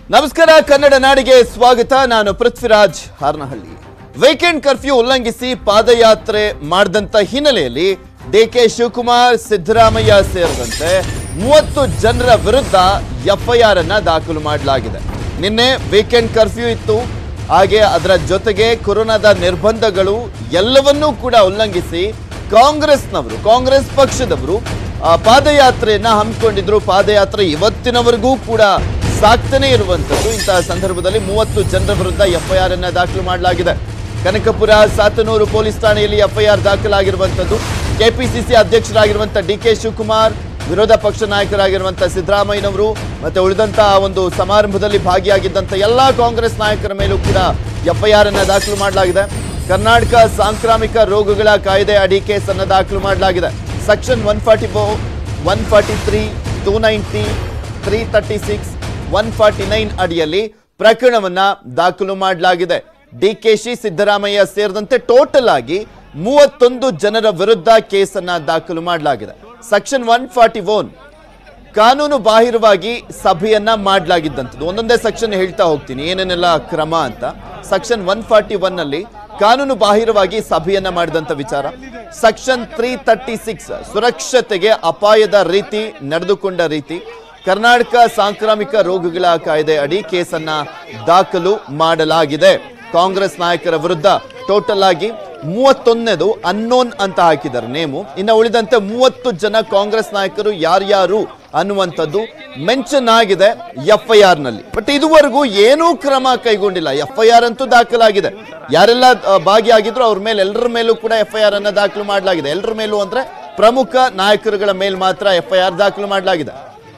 ನಮಸ್ಕಾರ ಕನ್ನಡ ನಾಡಿಗೆ ಸ್ವಾಗತ ನಾನು ಪೃಥ್ವಿರಾಜ್ ಹಾರ್ನಹಳ್ಳಿ ವೀಕೆಂಡ್ ಕರ್ಫ್ಯೂ ಉಲ್ಲಂಘಿಸಿ ಪಾದಯಾತ್ರೆ ಮಾಡಿದಂತ ಹಿನ್ನೆಲೆಯಲ್ಲಿ ಡಿಕೆ ಶಿವಕುಮಾರ್ ಸಿದ್ದರಾಮಯ್ಯ ಸೇರಿದಂತೆ ಮೂವತ್ತು ಜನರ ವಿರುದ್ಧ ಎಫ್ಐಆರ್ ಅನ್ನ ದಾಖಲು ಮಾಡಲಾಗಿದೆ ನಿನ್ನೆ ವೀಕೆಂಡ್ ಕರ್ಫ್ಯೂ ಇತ್ತು ಹಾಗೆ ಅದರ ಜೊತೆಗೆ ಕೊರೋನಾದ ನಿರ್ಬಂಧಗಳು ಎಲ್ಲವನ್ನೂ ಕೂಡ ಉಲ್ಲಂಘಿಸಿ ಕಾಂಗ್ರೆಸ್ನವರು ಕಾಂಗ್ರೆಸ್ ಪಕ್ಷದವರು ಆ, ಪಾದಯಾತ್ರೆಯನ್ನ ಹಮ್ಮಿಕೊಂಡಿದ್ರು ಪಾದಯಾತ್ರೆ ಇವತ್ತಿನವರೆಗೂ ಕೂಡ ಸಾಕ್ತಾನೆ ಇರುವಂತದ್ದು ಇಂತಹ ಸಂದರ್ಭದಲ್ಲಿ ಮೂವತ್ತು ಜನರ ವಿರುದ್ಧ ಎಫ್ಐಆರ್ ಅನ್ನ ದಾಖಲು ಮಾಡಲಾಗಿದೆ ಕನಕಪುರ ಸಾತನೂರು ಪೊಲೀಸ್ ಠಾಣೆಯಲ್ಲಿ ಎಫ್ಐಆರ್ ದಾಖಲಾಗಿರುವಂತದ್ದು ಕೆಪಿಸಿಸಿ ಅಧ್ಯಕ್ಷರಾಗಿರುವಂತ ಡಿ ಕೆ ಶಿವಕುಮಾರ್ ವಿರೋಧ ಪಕ್ಷ ನಾಯಕರಾಗಿರುವಂತ ಸಿದ್ದರಾಮಯ್ಯನವರು ಮತ್ತೆ ಉಳಿದಂತಹ ಒಂದು ಸಮಾರಂಭದಲ್ಲಿ ಭಾಗಿಯಾಗಿದ್ದಂತ ಎಲ್ಲಾ ಕಾಂಗ್ರೆಸ್ ನಾಯಕರ ಮೇಲೂ ಕೂಡ ಎಫ್ಐಆರ್ ಅನ್ನ ದಾಖಲು ಮಾಡಲಾಗಿದೆ ಕರ್ನಾಟಕ ಸಾಂಕ್ರಾಮಿಕ ರೋಗಗಳ ಕಾಯ್ದೆ ಅಡಿ ಕೇಸನ್ನ ದಾಖಲು ಮಾಡಲಾಗಿದೆ section one forty four one forty three two ninety three thirty six one forty nine ಅಡಿಯಲ್ಲಿ ಪ್ರಕರಣವನ್ನ ದಾಖಲು ಮಾಡಲಾಗಿದೆ ಡಿಕೆಶಿ ಸಿದ್ದರಾಮಯ್ಯ ಸೇರಿದಂತೆ ಟೋಟಲ್ ಆಗಿ ಮೂವತ್ತೊಂದು ಜನರ ವಿರುದ್ಧ ಕೇಸನ್ನ ದಾಖಲು ಮಾಡಲಾಗಿದೆ ಸೆಕ್ಷನ್ ಒನ್ ಫಾರ್ಟಿ ಒನ್ ಕಾನೂನು ಬಾಹಿರವಾಗಿ ಸಭೆಯನ್ನ ಮಾಡಲಾಗಿದ್ದಂಥದ್ದು ಒಂದೊಂದೇ ಸೆಕ್ಷನ್ ಹೇಳ್ತಾ ಹೋಗ್ತೀನಿ ಏನೇನೆಲ್ಲ ಕ್ರಮ ಅಂತ ಸೆಕ್ಷನ್ ಒನ್ ಫಾರ್ಟಿ ಒನ್ ಅಲ್ಲಿ ಕಾನೂನು ಬಾಹಿರವಾಗಿ ಸಭೆಯನ್ನ ಮಾಡಿದಂತ ವಿಚಾರ ಸೆಕ್ಷನ್ ತ್ರೀ ತರ್ಟಿ ಸಿಕ್ಸ್ ಸುರಕ್ಷತೆಗೆ ಅಪಾಯದ ರೀತಿ ನಡೆದುಕೊಂಡ ರೀತಿ ಕರ್ನಾಟಕ ಸಾಂಕ್ರಾಮಿಕ ರೋಗಗಳ ಕಾಯ್ದೆ ಅಡಿ ಕೇಸನ್ನ ದಾಖಲು ಮಾಡಲಾಗಿದೆ ಕಾಂಗ್ರೆಸ್ ನಾಯಕರ ವಿರುದ್ಧ ಟೋಟಲ್ ಆಗಿ ಮೂವತ್ತೊಂದನೇದು ಅನ್ನೋನ್ ಅಂತ ಹಾಕಿದ್ದಾರೆ ನೇಮು ಇನ್ನು ಉಳಿದಂತೆ ಮೂವತ್ತು ಜನ ಕಾಂಗ್ರೆಸ್ ನಾಯಕರು ಯಾರ್ಯಾರು ಅನ್ನುವಂಥದ್ದು ಮೆನ್ಷನ್ ಆಗಿದೆ ಎಫ್ ಐ ಆರ್ ನಲ್ಲಿ ಬಟ್ ಇದುವರೆಗೂ ಏನೂ ಕ್ರಮ ಕೈಗೊಂಡಿಲ್ಲ ಎಫ್ ಐ ಆರ್ ಅಂತೂ ದಾಖಲಾಗಿದೆ ಯಾರೆಲ್ಲ ಆ, ಭಾಗಿಯಾಗಿದ್ರು ಅವ್ರ ಮೇಲೆ ಎಲ್ಲರ ಮೇಲೂ ಕೂಡ ಎಫ್ ಐ ಆರ್ ಅನ್ನ ದಾಖಲು ಮಾಡಲಾಗಿದೆ ಎಲ್ಲರ ಮೇಲೂ ಅಂದ್ರೆ ಪ್ರಮುಖ ನಾಯಕರುಗಳ ಮೇಲ್ ಮಾತ್ರ ಎಫ್ ಐ ಆರ್ ದಾಖಲು ಮಾಡಲಾಗಿದೆ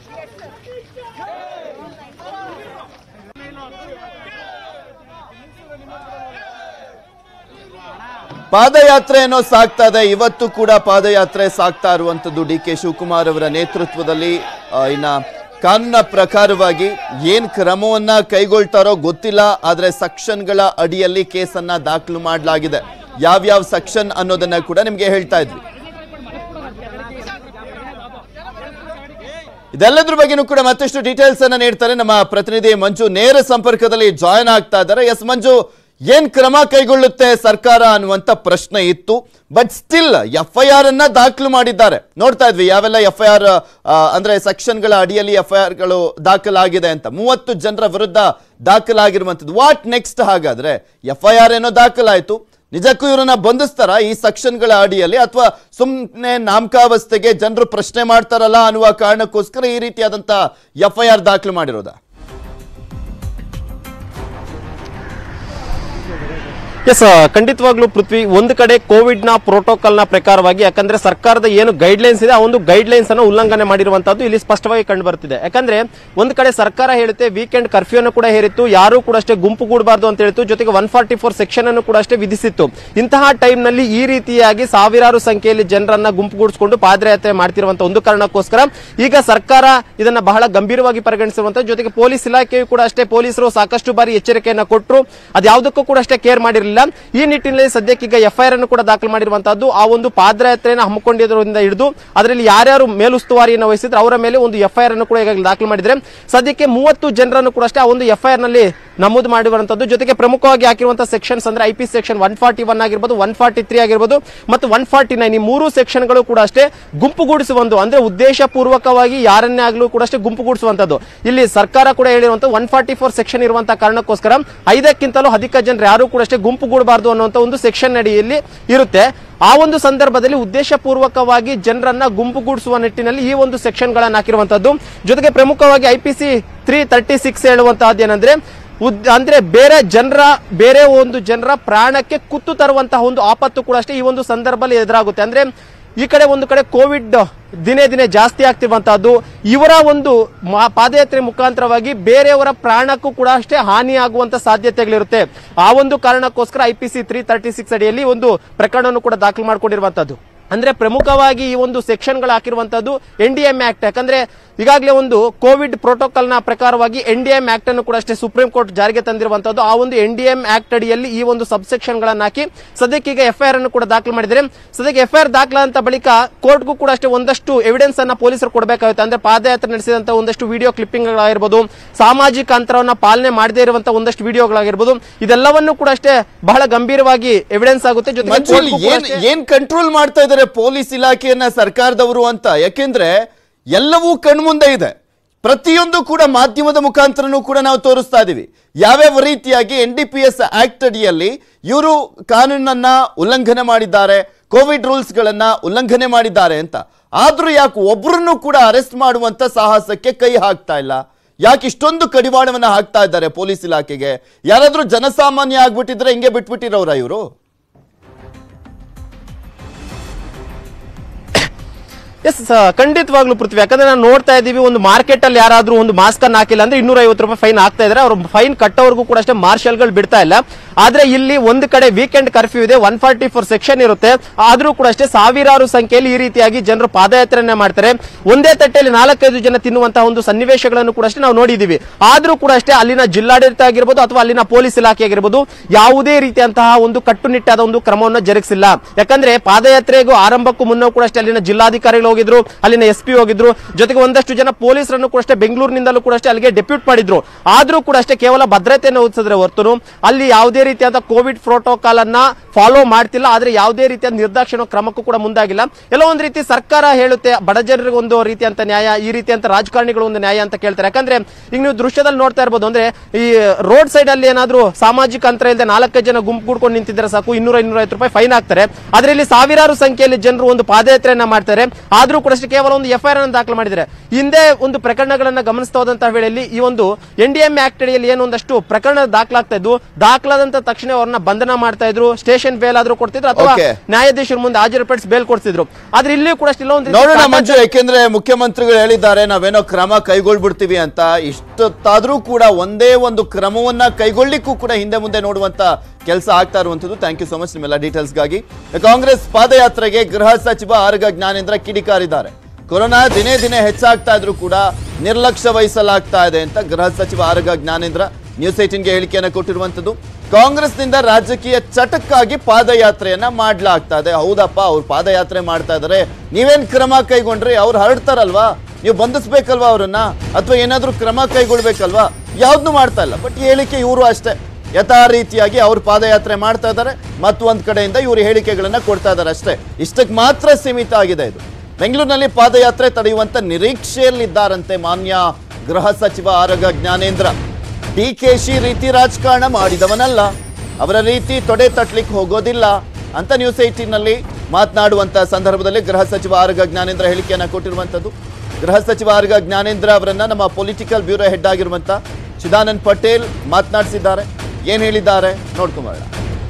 ಪಾದಯಾತ್ರೆ ಏನೋ ಸಾಗ್ತಾ ಇದೆ ಇವತ್ತು ಕೂಡ ಪಾದಯಾತ್ರೆ ಸಾಗ್ತಾ ಇರುವಂತದ್ದು ಡಿ ಕೆ ಶಿವಕುಮಾರ್ ಅವರ ನೇತೃತ್ವದಲ್ಲಿ ಆ, ಇನ್ನ ಕಾನೂನ ಪ್ರಕಾರವಾಗಿ ಏನ್ ಕ್ರಮವನ್ನ ಕೈಗೊಳ್ತಾರೋ ಗೊತ್ತಿಲ್ಲ ಆದ್ರೆ ಸೆಕ್ಷನ್ಗಳ ಅಡಿಯಲ್ಲಿ ಕೇಸನ್ನ ದಾಖಲು ಮಾಡಲಾಗಿದೆ ಯಾವ್ಯಾವ ಸೆಕ್ಷನ್ ಅನ್ನೋದನ್ನ ಕೂಡ ನಿಮ್ಗೆ ಹೇಳ್ತಾ ಇದ್ವಿ ಇದೆಲ್ಲದ್ರ ಬಗ್ಗೆನೂ ಕೂಡ ಮತ್ತಷ್ಟು ಡೀಟೇಲ್ಸ್ ಅನ್ನ ನೀಡ್ತಾರೆ ನಮ್ಮ ಪ್ರತಿನಿಧಿ ಮಂಜು ನೇರ ಸಂಪರ್ಕದಲ್ಲಿ ಜಾಯ್ನ್ ಆಗ್ತಾ ಇದ್ದಾರೆ ಎಸ್ ಮಂಜು ಏನ್ ಕ್ರಮ ಕೈಗೊಳ್ಳುತ್ತೆ ಸರ್ಕಾರ ಅನ್ನುವಂತ ಪ್ರಶ್ನೆ ಇತ್ತು but still F I R ಅನ್ನ ದಾಖಲು ಮಾಡಿದ್ದಾರೆ ನೋಡ್ತಾ ಇದ್ವಿ ಯಾವೆಲ್ಲ ಎಫ್ ಐ ಆರ್ ಅಂದ್ರೆ ಸೆಕ್ಷನ್ಗಳ ಅಡಿಯಲ್ಲಿ ಎಫ್ ಐ ಆರ್ಗಳು ದಾಖಲಾಗಿದೆ ಅಂತ ಮೂವತ್ತು ಜನರ ವಿರುದ್ಧ ದಾಖಲಾಗಿರುವಂತದ್ದು ವಾಟ್ ನೆಕ್ಸ್ಟ್ ಹಾಗಾದ್ರೆ ಎಫ್ ಐ ಆರ್ ಏನೋ ದಾಖಲಾಯ್ತು ನಿಜಕ್ಕೂ ಇವರನ್ನ ಬಂಧಿಸ್ತಾರ ಈ ಸೆಕ್ಷನ್ಗಳ ಅಡಿಯಲ್ಲಿ ಅಥವಾ ಸುಮ್ಮನೆ ನಾಮಕಾವಸ್ಥೆಗೆ ಜನರು ಪ್ರಶ್ನೆ ಮಾಡ್ತಾರಲ್ಲ ಅನ್ನುವ ಕಾರಣಕ್ಕೋಸ್ಕರ ಈ ರೀತಿಯಾದಂತ ಎಫ್ ಐ ಆರ್ ದಾಖಲು ಮಾಡಿರೋದಾ ಎಸ್ ಖಂಡಿತವಾಗ್ಲೂ ಪೃಥ್ವಿ ಒಂದು ಕಡೆ ಕೋವಿಡ್ ನ ಪ್ರೋಟೋಕಾಲ್ ನ ಪ್ರಕಾರವಾಗಿ ಯಾಕಂದ್ರೆ ಸರ್ಕಾರದ ಏನು ಗೈಡ್ ಲೈನ್ಸ್ ಇದೆ ಆ ಒಂದು ಗೈಡ್ ಲೈನ್ಸ್ ಅನ್ನು ಉಲ್ಲಂಘನೆ ಮಾಡಿರುವಂತದ್ದು ಇಲ್ಲಿ ಸ್ಪಷ್ಟವಾಗಿ ಕಂಡು ಬರ್ತಿದೆ ಯಾಕಂದ್ರೆ ಒಂದು ಕಡೆ ಸರ್ಕಾರ ಹೇಳುತ್ತೆ ವೀಕೆಂಡ್ ಕರ್ಫ್ಯೂ ಅನ್ನು ಕೂಡ ಹೇರಿತ್ತು ಯಾರು ಕೂಡ ಅಷ್ಟೇ ಗುಂಪು ಕೂಡಬಾರ್ದು ಅಂತ ಹೇಳಿತ್ತು ಜೊತೆಗೆ ಒನ್ ಫಾರ್ಟಿ ಫೋರ್ ಸೆಕ್ಷನ್ ಅನ್ನು ಕೂಡ ಅಷ್ಟೇ ವಿಧಿಸಿತ್ತು ಇಂತಹ ಟೈಮ್ ನಲ್ಲಿ ಈ ರೀತಿಯಾಗಿ ಸಾವಿರಾರು ಸಂಖ್ಯೆಯಲ್ಲಿ ಜನರನ್ನ ಗುಂಪುಗೂಡಿಸಿಕೊಂಡು ಪಾದಯಾತ್ರೆ ಮಾಡ್ತಿರುವಂತಹ ಒಂದು ಕಾರಣಕ್ಕೋಸ್ಕರ ಈಗ ಸರ್ಕಾರ ಇದನ್ನ ಬಹಳ ಗಂಭೀರವಾಗಿ ಪರಿಗಣಿಸಿರುವಂತಹ ಜೊತೆಗೆ ಪೊಲೀಸ್ ಇಲಾಖೆಯು ಕೂಡ ಅಷ್ಟೇ ಪೊಲೀಸರು ಸಾಕಷ್ಟು ಬಾರಿ ಎಚ್ಚರಿಕೆಯನ್ನ ಕೊಟ್ಟರು ಅದ್ಯಾವುದಕ್ಕೂ ಕೂಡ ಅಷ್ಟೇ ಕೇರ್ ಮಾಡಿರಲಿಲ್ಲ ಈ ನಿಟ್ಟಿನಲ್ಲಿ ಸದ್ಯಕ್ಕೆ ಈಗ ಎಫ್ಐಆರ್ ಅನ್ನು ಕೂಡ ದಾಖಲು ಮಾಡಿರುವಂತಹದ್ದು ಆ ಒಂದು ಪಾದಯಾತ್ರೆಯನ್ನು ಹಮ್ಮಿಕೊಂಡಿರೋದ್ರಿಂದ ಹಿಡಿದು ಅದರಲ್ಲಿ ಯಾರ್ಯಾರು ಮೇಲುಸ್ತುವಾರಿಯನ್ನು ವಹಿಸಿದ್ರೆ ಅವರ ಮೇಲೆ ಒಂದು ಎಫ್ಐಆರ್ ಅನ್ನು ಕೂಡ ಈಗಾಗಲೇ ದಾಖಲು ಮಾಡಿದ್ರೆ ಸದ್ಯಕ್ಕೆ ಮೂವತ್ತು ಜನರನ್ನು ಕೂಡ ಅಷ್ಟೇ ಆ ಒಂದು ಎಫ್ಐಆರ್ ನಲ್ಲಿ ನಮೂದು ಮಾಡಿರುವಂತದ್ದು ಜೊತೆಗೆ ಪ್ರಮುಖವಾಗಿ ಹಾಕಿರುವಂತಹ ಸೆಕ್ಷನ್ಸ್ ಅಂದ್ರೆ I P section one forty one ಆಗಿರ್ಬೋದು ಒನ್ ಫಾರ್ಟಿ ತ್ರೀ ಆಗಿರ್ಬೋದು ಮತ್ತು ಒನ್ ಫಾರ್ಟಿ ನೈನ್ ಈ ಮೂರು ಸೆಕ್ಷನ್ಗಳು ಕೂಡ ಅಷ್ಟೇ ಗುಂಪುಗೂಡಿಸುವಂತ ಅಂದ್ರೆ ಉದ್ದೇಶ ಪೂರ್ವಕವಾಗಿ ಯಾರನ್ನೇ ಆಗಲೂ ಕೂಡ ಅಷ್ಟೇ ಗುಂಪುಗೂಡಿಸುವಂತದ್ದು ಇಲ್ಲಿ ಸರ್ಕಾರ ಕೂಡ ಹೇಳಿರುವಂತ ಒನ್ ಫಾರ್ಟಿ ಫೋರ್ ಸೆಕ್ಷನ್ ಇರುವಂತಹ ಕಾರಣಕ್ಕೋಸ್ಕರ ಐದಕ್ಕಿಂತಲೂ ಅಧಿಕ ಜನರು ಯಾರು ಕೂಡ ಅಷ್ಟೇ ಗುಂಪುಗೂಡಬಾರದು ಅನ್ನುವಂತ ಒಂದು ಸೆಕ್ಷನ್ ಅಡಿಯಲ್ಲಿ ಇರುತ್ತೆ ಆ ಒಂದು ಸಂದರ್ಭದಲ್ಲಿ ಉದ್ದೇಶ ಪೂರ್ವಕವಾಗಿ ಜನರನ್ನ ಗುಂಪುಗೂಡಿಸುವ ನಿಟ್ಟಿನಲ್ಲಿ ಈ ಒಂದು ಸೆಕ್ಷನ್ ಗಳನ್ನ ಹಾಕಿರುವಂತದ್ದು ಜೊತೆಗೆ ಪ್ರಮುಖವಾಗಿ ಐಪಿಸಿ ತ್ರೀ ತರ್ಟಿ ಸಿಕ್ಸ್ ಹೇಳುವಂತಹದ್ದು ಏನಂದ್ರೆ ಉದ್- ಅಂದ್ರೆ ಬೇರೆ ಜನರ ಬೇರೆ ಒಂದು ಜನರ ಪ್ರಾಣಕ್ಕೆ ಕುತ್ತು ತರುವಂತಹ ಒಂದು ಆಪತ್ತು ಕೂಡ ಅಷ್ಟೇ ಈ ಒಂದು ಸಂದರ್ಭದಲ್ಲಿ ಎದುರಾಗುತ್ತೆ ಅಂದ್ರೆ ಈ ಕಡೆ ಒಂದು ಕಡೆ ಕೋವಿಡ್ ದಿನೇ ದಿನೇ ಜಾಸ್ತಿ ಆಗ್ತಿರುವಂತಹದ್ದು ಇವರ ಒಂದು ಮಾ- ಪಾದಯಾತ್ರೆ ಮುಖಾಂತರವಾಗಿ ಬೇರೆಯವರ ಪ್ರಾಣಕ್ಕೂ ಕೂಡ ಅಷ್ಟೇ ಹಾನಿಯಾಗುವಂತ ಸಾಧ್ಯತೆಗಳಿರುತ್ತೆ ಆ ಒಂದು ಕಾರಣಕ್ಕೋಸ್ಕರ I P C three thirty six ಅಡಿಯಲ್ಲಿ ಒಂದು ಪ್ರಕರಣವನ್ನು ಕೂಡ ದಾಖಲು ಮಾಡಿಕೊಂಡಿರುವಂತದ್ದು ಅಂದ್ರೆ ಪ್ರಮುಖವಾಗಿ ಈ ಒಂದು ಸೆಕ್ಷನ್ಗಳು ಹಾಕಿರುವಂತದ್ದು ಎನ್ ಡಿ ಎಂ ಆಕ್ಟ್ ಯಾಕಂದ್ರೆ ಈಗಾಗಲೇ ಒಂದು ಕೋವಿಡ್ ಪ್ರೋಟೋಕಾಲ್ ನ ಪ್ರಕಾರವಾಗಿ ಎನ್ ಡಿ ಎಂ ಆಕ್ಟ್ ಅನ್ನು ಕೂಡ ಅಷ್ಟೇ ಸುಪ್ರೀಂ ಕೋರ್ಟ್ ಜಾರಿಗೆ ತಂದಿರುವಂತದ್ದು ಆ ಒಂದು ಎನ್ ಡಿ ಎಂ ಆಕ್ಟ್ ಅಡಿಯಲ್ಲಿ ಈ ಒಂದು ಸಬ್ಸೆಕ್ಷನ್ ಗಳನ್ನ ಹಾಕಿ ಸದ್ಯಕ್ಕೆ ಈಗ ಎಫ್ಐಆರ್ ಅನ್ನು ಕೂಡ ದಾಖಲು ಮಾಡಿದರೆ ಸದ್ಯಕ್ಕೆ ಎಫ್ಐಆರ್ ದಾಖಲಾದಂತ ಬಳಿಕ ಕೋರ್ಟ್ಗೂ ಕೂಡ ಅಷ್ಟೇ ಒಂದಷ್ಟು ಎವಿಡೆನ್ಸ್ ಅನ್ನ ಪೊಲೀಸರು ಕೊಡಬೇಕಾಗುತ್ತೆ ಅಂದ್ರೆ ಪಾದಯಾತ್ರೆ ನಡೆಸಿದಂತ ಒಂದಷ್ಟು ವಿಡಿಯೋ ಕ್ಲಿಪ್ಪಿಂಗ್ ಗಳಾಗಿರ್ಬೋದು ಸಾಮಾಜಿಕ ಅಂತರವನ್ನ ಪಾಲನೆ ಮಾಡದೇ ಇರುವಂತಹ ಒಂದಷ್ಟು ವಿಡಿಯೋಗಳಾಗಿರ್ಬೋದು ಇದೆಲ್ಲವನ್ನು ಕೂಡ ಅಷ್ಟೇ ಬಹಳ ಗಂಭೀರವಾಗಿ ಎವಿಡೆನ್ಸ್ ಆಗುತ್ತೆ ಜೊತೆಗೆ ಮಂಜು ಇಲ್ಲಿ court ಗೂ ಕೂಡ ಏನ್ ಅಷ್ಟೇ- ಏನ್ ಕಂಟ್ರೋಲ್ ಮಾಡ್ತಾ ಇದ್ದಾರೆ ಪೊಲೀಸ್ ಇಲಾಖೆಯನ್ನ ಸರ್ಕಾರದವರು ಅಂತ ಯಾಕೆಂದ್ರೆ ಎಲ್ಲವೂ ಕಣ್ಮುಂದೆ ಇದೆ ಪ್ರತಿಯೊಂದು ಕೂಡ ಮಾಧ್ಯಮದ ಮುಖಾಂತರನೂ ಕೂಡ ನಾವು ತೋರಿಸ್ತಾ ಇದೀವಿ ಯಾವ್ಯಾವ ರೀತಿಯಾಗಿ N D P S act ಅಡಿಯಲ್ಲಿ ಇವರು ಕಾನೂನನ್ನ ಉಲ್ಲಂಘನೆ ಮಾಡಿದ್ದಾರೆ ಕೋವಿಡ್ ರೂಲ್ಸ್ ಗಳನ್ನ ಉಲ್ಲಂಘನೆ ಮಾಡಿದ್ದಾರೆ ಅಂತ ಆದ್ರೂ ಯಾಕೆ ಒಬ್ಬರನ್ನು ಕೂಡ ಅರೆಸ್ಟ್ ಮಾಡುವಂತ ಸಾಹಸಕ್ಕೆ ಕೈ ಹಾಕ್ತಾ ಇಲ್ಲ ಯಾಕೆ ಇಷ್ಟೊಂದು ಕಡಿವಾಣವನ್ನ ಹಾಕ್ತಾ ಇದ್ದಾರೆ ಪೊಲೀಸ್ ಇಲಾಖೆಗೆ ಯಾರಾದ್ರೂ ಜನಸಾಮಾನ್ಯ ಆಗ್ಬಿಟ್ಟಿದ್ರೆ ಹಿಂಗೆ ಬಿಟ್ಬಿಟ್ಟಿರೋರ ಇವರು ಎಸ್ ಖಂಡಿತವಾಗ್ಲೂ ಪೃಥ್ವಿ ಯಾಕಂದ್ರೆ ನಾವು ನೋಡ್ತಾ ಇದೀವಿ ಒಂದು ಮಾರ್ಕೆಟ್ ಅಲ್ಲಿ ಯಾರಾದ್ರೂ ಒಂದು ಮಾಸ್ಕ್ ಅನ್ನು ಹಾಕಿಲ್ಲ ಅಂದ್ರೆ ಇನ್ನೂರ ಐವತ್ತು ರೂಪಾಯಿ ಫೈನ್ ಆಗ್ತಾ ಇದ್ರೆ ಅವ್ರು ಫೈನ್ ಕಟ್ಟೋರ್ಗೂ ಕೂಡ ಅಷ್ಟೇ ಮಾರ್ಷಲ್ಗಳು ಬಿಡ್ತಾ ಇಲ್ಲ ಆದ್ರೆ ಇಲ್ಲಿ ಒಂದು ಕಡೆ ವೀಕೆಂಡ್ ಕರ್ಫ್ಯೂ ಇದೆ ಒನ್ ಫಾರ್ಟಿ ಫೋರ್ ಸೆಕ್ಷನ್ ಇರುತ್ತೆ ಆದ್ರೂ ಕೂಡ ಅಷ್ಟೇ ಸಾವಿರಾರು ಸಂಖ್ಯೆಯಲ್ಲಿ ಈ ರೀತಿಯಾಗಿ ಜನರು ಪಾದಯಾತ್ರೆಯನ್ನ ಮಾಡ್ತಾರೆ ಒಂದೇ ತಟ್ಟೆಯಲ್ಲಿ ನಾಲ್ಕೈದು ಜನ ತಿನ್ನುವಂತಹ ಒಂದು ಸನ್ನಿವೇಶಗಳನ್ನು ಕೂಡ ಅಷ್ಟೇ ನಾವು ನೋಡಿದೀವಿ ಆದ್ರೂ ಕೂಡ ಅಷ್ಟೇ ಅಲ್ಲಿನ ಜಿಲ್ಲಾಡಳಿತ ಆಗಿರ್ಬೋದು ಅಥವಾ ಅಲ್ಲಿನ ಪೊಲೀಸ್ ಇಲಾಖೆ ಆಗಿರ್ಬೋದು ಯಾವುದೇ ರೀತಿಯಂತಹ ಒಂದು ಕಟ್ಟುನಿಟ್ಟಾದ ಒಂದು ಕ್ರಮವನ್ನು ಜರುಗಿಸಿಲ್ಲ ಯಾಕಂದ್ರೆ ಪಾದಯಾತ್ರೆಗೂ ಆರಂಭಕ್ಕೂ ಮುನ್ನ ಕೂಡ ಅಷ್ಟೇ ಅಲ್ಲಿನ ಜಿಲ್ಲಾಧಿಕಾರಿಗಳು ಹೋಗಿದ್ರು ಅಲ್ಲಿನ ಎಸ್ ಪಿ ಹೋಗಿದ್ರು ಜೊತೆಗೆ ಒಂದಷ್ಟು ಜನ ಪೊಲೀಸರನ್ನು ಕೂಡ ಅಷ್ಟೇ ಬೆಂಗಳೂರಿನಿಂದಲೂ ಕೂಡ ಅಷ್ಟೇ ಅಲ್ಲಿಗೆ ಡೆಪ್ಯೂಟ್ ಮಾಡಿದ್ರು ಆದ್ರೂ ಕೂಡ ಅಷ್ಟೇ ಕೇವಲ ಭದ್ರತೆಯನ್ನು ವಹಿಸಿದ್ರೆ ಹೊರತು ಅಲ್ಲಿ ಯಾವುದೇ ರೀತಿಯಾದ ಕೋವಿಡ್ ಪ್ರೋಟೋಕಾಲ್ ಅನ್ನ ಫಾಲೋ ಮಾಡ್ತಿಲ್ಲ ಆದ್ರೆ ಯಾವುದೇ ರೀತಿಯ ನಿರ್ದಾಕ್ಷಿಣ್ಯ ಕ್ರಮಕ್ಕೂ ಕೂಡ ಮುಂದಾಗಿಲ್ಲ ಎಲ್ಲ ಒಂದ್ ರೀತಿ ಸರ್ಕಾರ ಹೇಳುತ್ತೆ ಬಡ ಜನರಿಗೆ ಒಂದು ರೀತಿಯಂತ ನ್ಯಾಯ ಈ ರೀತಿಯಂತ ರಾಜಕಾರಣಿಗಳು ಒಂದು ನ್ಯಾಯ ಅಂತ ಕೇಳ್ತಾರೆ ಯಾಕಂದ್ರೆ ಈಗ ನೀವು ದೃಶ್ಯದಲ್ಲಿ ನೋಡ್ತಾ ಇರ್ಬೋದು ಅಂದ್ರೆ ಈ ರೋಡ್ ಸೈಡ್ ಅಲ್ಲಿ ಏನಾದ್ರೂ ಸಾಮಾಜಿಕ ಅಂತರ ಇಲ್ಲದೆ ನಾಲ್ಕೈದು ಜನ ಗುಂಪು ಕೂಡ್ಕೊಂಡು ನಿಂತಿದ್ರೆ ಸಾಕು ಇನ್ನೂರ ಇನ್ನೂರ ಐವತ್ತು ರೂಪಾಯಿ ಫೈನ್ ಹಾಕ್ತಾರೆ ಆದ್ರೆ ಇಲ್ಲಿ ಸಾವಿರಾರು ಸಂಖ್ಯೆಯಲ್ಲಿ ಜನರು ಒಂದು ಪಾದಯಾತ್ರೆಯನ್ನ ಮಾಡ್ತಾರೆ ಆದ್ರೂ ಕೂಡ ಅಷ್ಟೇ ಕೇವಲ ಒಂದು ಎಫ್ಐಆರ್ ಅನ್ನು ದಾಖಲು ಮಾಡಿದ್ದಾರೆ ಹಿಂದೆ ಒಂದು ಪ್ರಕರಣಗಳನ್ನ ಗಮನಿಸ್ತಾ ಹೋದಂತಹ ವೇಳೆಯಲ್ಲಿ ಈ ಒಂದು ಎನ್ ಡಿ ಎಂ ಆಕ್ಟ್ ಅಡಿಯಲ್ಲಿ ಏನು ಒಂದಷ್ಟು ಪ್ರಕರಣ ದಾಖಲಾಗ್ತಾ ಇದ್ದು ದಾಖಲಾದಂತ ತಕ್ಷಣ ಅವ್ರನ್ನ ಬಂಧನ ಮಾಡ್ತಾ ಇದ್ರು ಸ್ಟೇಷನ್ ಬೇಲ್ ಆದ್ರೂ ಕೊಡ್ತಿದ್ರು ಅಥವಾ Okay. ನ್ಯಾಯಾಧೀಶರ ಮುಂದೆ ಹಾಜರುಪಡಿಸಿ ಬೇಲ್ ಕೊಡ್ತಿದ್ರು ಆದ್ರೆ ಇಲ್ಲಿಯೂ ಕೂಡ ಅಷ್ಟಿಲ್ಲ ಒಂದು ರೀತಿ ನೋಡೋಣ ಕಾಟಾಚಾರ- ಮಂಜು ಯಾಕೆಂದ್ರೆ ಮುಖ್ಯಮಂತ್ರಿಗಳು ಹೇಳಿದ್ದಾರೆ ನಾವೇನೋ ಕ್ರಮ ಕೈಗೊಳ್ಬಿಡ್ತೀವಿ ಅಂತ ಇಷ್ಟೊತ್ತಾದ್ರೂ ಕೂಡ ಒಂದೇ ಒಂದು ಕ್ರಮವನ್ನ ಕೈಗೊಳ್ಳಿಕ್ಕೂ ಕೂಡ ಹಿಂದೆ ಮುಂದೆ ನೋಡುವಂತ ಕೆಲಸ ಆಗ್ತಾ ಇರುವಂತದ್ದು ಥ್ಯಾಂಕ್ ಯು ಸೊ ಮಚ್ ನಿಮ್ಮೆಲ್ಲ ಡೀಟೇಲ್ಸ್ಗಾಗಿ ಕಾಂಗ್ರೆಸ್ ಪಾದಯಾತ್ರೆಗೆ ಗೃಹ ಸಚಿವ ಆರ್ಗ ಜ್ಞಾನೇಂದ್ರ ಕಿಡಿಕಾರಿದ್ದಾರೆ ಕೊರೋನಾ ದಿನೇ ದಿನೇ ಹೆಚ್ಚಾಗ್ತಾ ಇದ್ರು ಕೂಡ ನಿರ್ಲಕ್ಷ್ಯ ವಹಿಸಲಾಗ್ತಾ ಇದೆ ಅಂತ ಗೃಹ ಸಚಿವ ಆರ್ಗ ಜ್ಞಾನೇಂದ್ರ ನ್ಯೂಸ್ ಏಟಿನ್ಗೆ ಹೇಳಿಕೆಯನ್ನು ಕೊಟ್ಟಿರುವಂತದ್ದು ಕಾಂಗ್ರೆಸ್ನಿಂದ ರಾಜಕೀಯ ಚಟಕ್ಕಾಗಿ ಪಾದಯಾತ್ರೆಯನ್ನ ಮಾಡ್ಲಾಗ್ತಾ ಇದೆ ಹೌದಪ್ಪ ಅವ್ರು ಪಾದಯಾತ್ರೆ ಮಾಡ್ತಾ ಇದಾರೆ ನೀವೇನ್ ಕ್ರಮ ಕೈಗೊಂಡ್ರಿ ಅವ್ರು ಹರಡ್ತಾರಲ್ವಾ ನೀವು ಬಂಧಿಸ್ಬೇಕಲ್ವಾ ಅವ್ರನ್ನ ಅಥವಾ ಏನಾದ್ರೂ ಕ್ರಮ ಕೈಗೊಳ್ಬೇಕಲ್ವಾ ಯಾವ್ದು ಮಾಡ್ತಾ ಇಲ್ಲ ಬಟ್ ಹೇಳಿಕೆ ಇವರು ಅಷ್ಟೇ ಯಥಾ ರೀತಿಯಾಗಿ ಅವ್ರು ಪಾದಯಾತ್ರೆ ಮಾಡ್ತಾ ಇದ್ದಾರೆ ಮತ್ತೊಂದ್ ಕಡೆಯಿಂದ ಇವರು ಹೇಳಿಕೆಗಳನ್ನ ಕೊಡ್ತಾ ಇದ್ದಾರೆ ಅಷ್ಟೇ ಇಷ್ಟಕ್ಕೆ ಮಾತ್ರ ಸೀಮಿತ ಆಗಿದೆ ಇದು ಬೆಂಗಳೂರಿನಲ್ಲಿ ಪಾದಯಾತ್ರೆ ತಡೆಯುವಂತ ನಿರೀಕ್ಷೆಯಲ್ಲಿದ್ದಾರಂತೆ ಮಾನ್ಯ ಗೃಹ ಸಚಿವ ಆರಗ ಜ್ಞಾನೇಂದ್ರ ಡಿ ಕೆ ಶಿ ರೀತಿ ರಾಜಕಾರಣ ಮಾಡಿದವನಲ್ಲ ಅವರ ರೀತಿ ತೊಡೆ ತಟ್ಲಿಕ್ಕೆ ಹೋಗೋದಿಲ್ಲ ಅಂತ ನ್ಯೂಸ್ ಏಟೀನ್ನಲ್ಲಿ ಮಾತನಾಡುವಂತ ಸಂದರ್ಭದಲ್ಲಿ ಗೃಹ ಸಚಿವ ಆರ್ಗ ಜ್ಞಾನೇಂದ್ರ ಹೇಳಿಕೆಯನ್ನ ಕೊಟ್ಟಿರುವಂತದ್ದು ಗೃಹ ಸಚಿವ ಆರ್ಗ ಜ್ಞಾನೇಂದ್ರ ಅವರನ್ನ ನಮ್ಮ ಪೊಲಿಟಿಕಲ್ ಬ್ಯೂರೋ ಹೆಡ್ ಆಗಿರುವಂತ ಚಿದಾನಂದ್ ಪಟೇಲ್ ಮಾತನಾಡಿಸಿದ್ದಾರೆ ಏನ್ ಹೇಳಿದ್ದಾರೆ ನೋಡ್ಕೊಂಬರೋಣ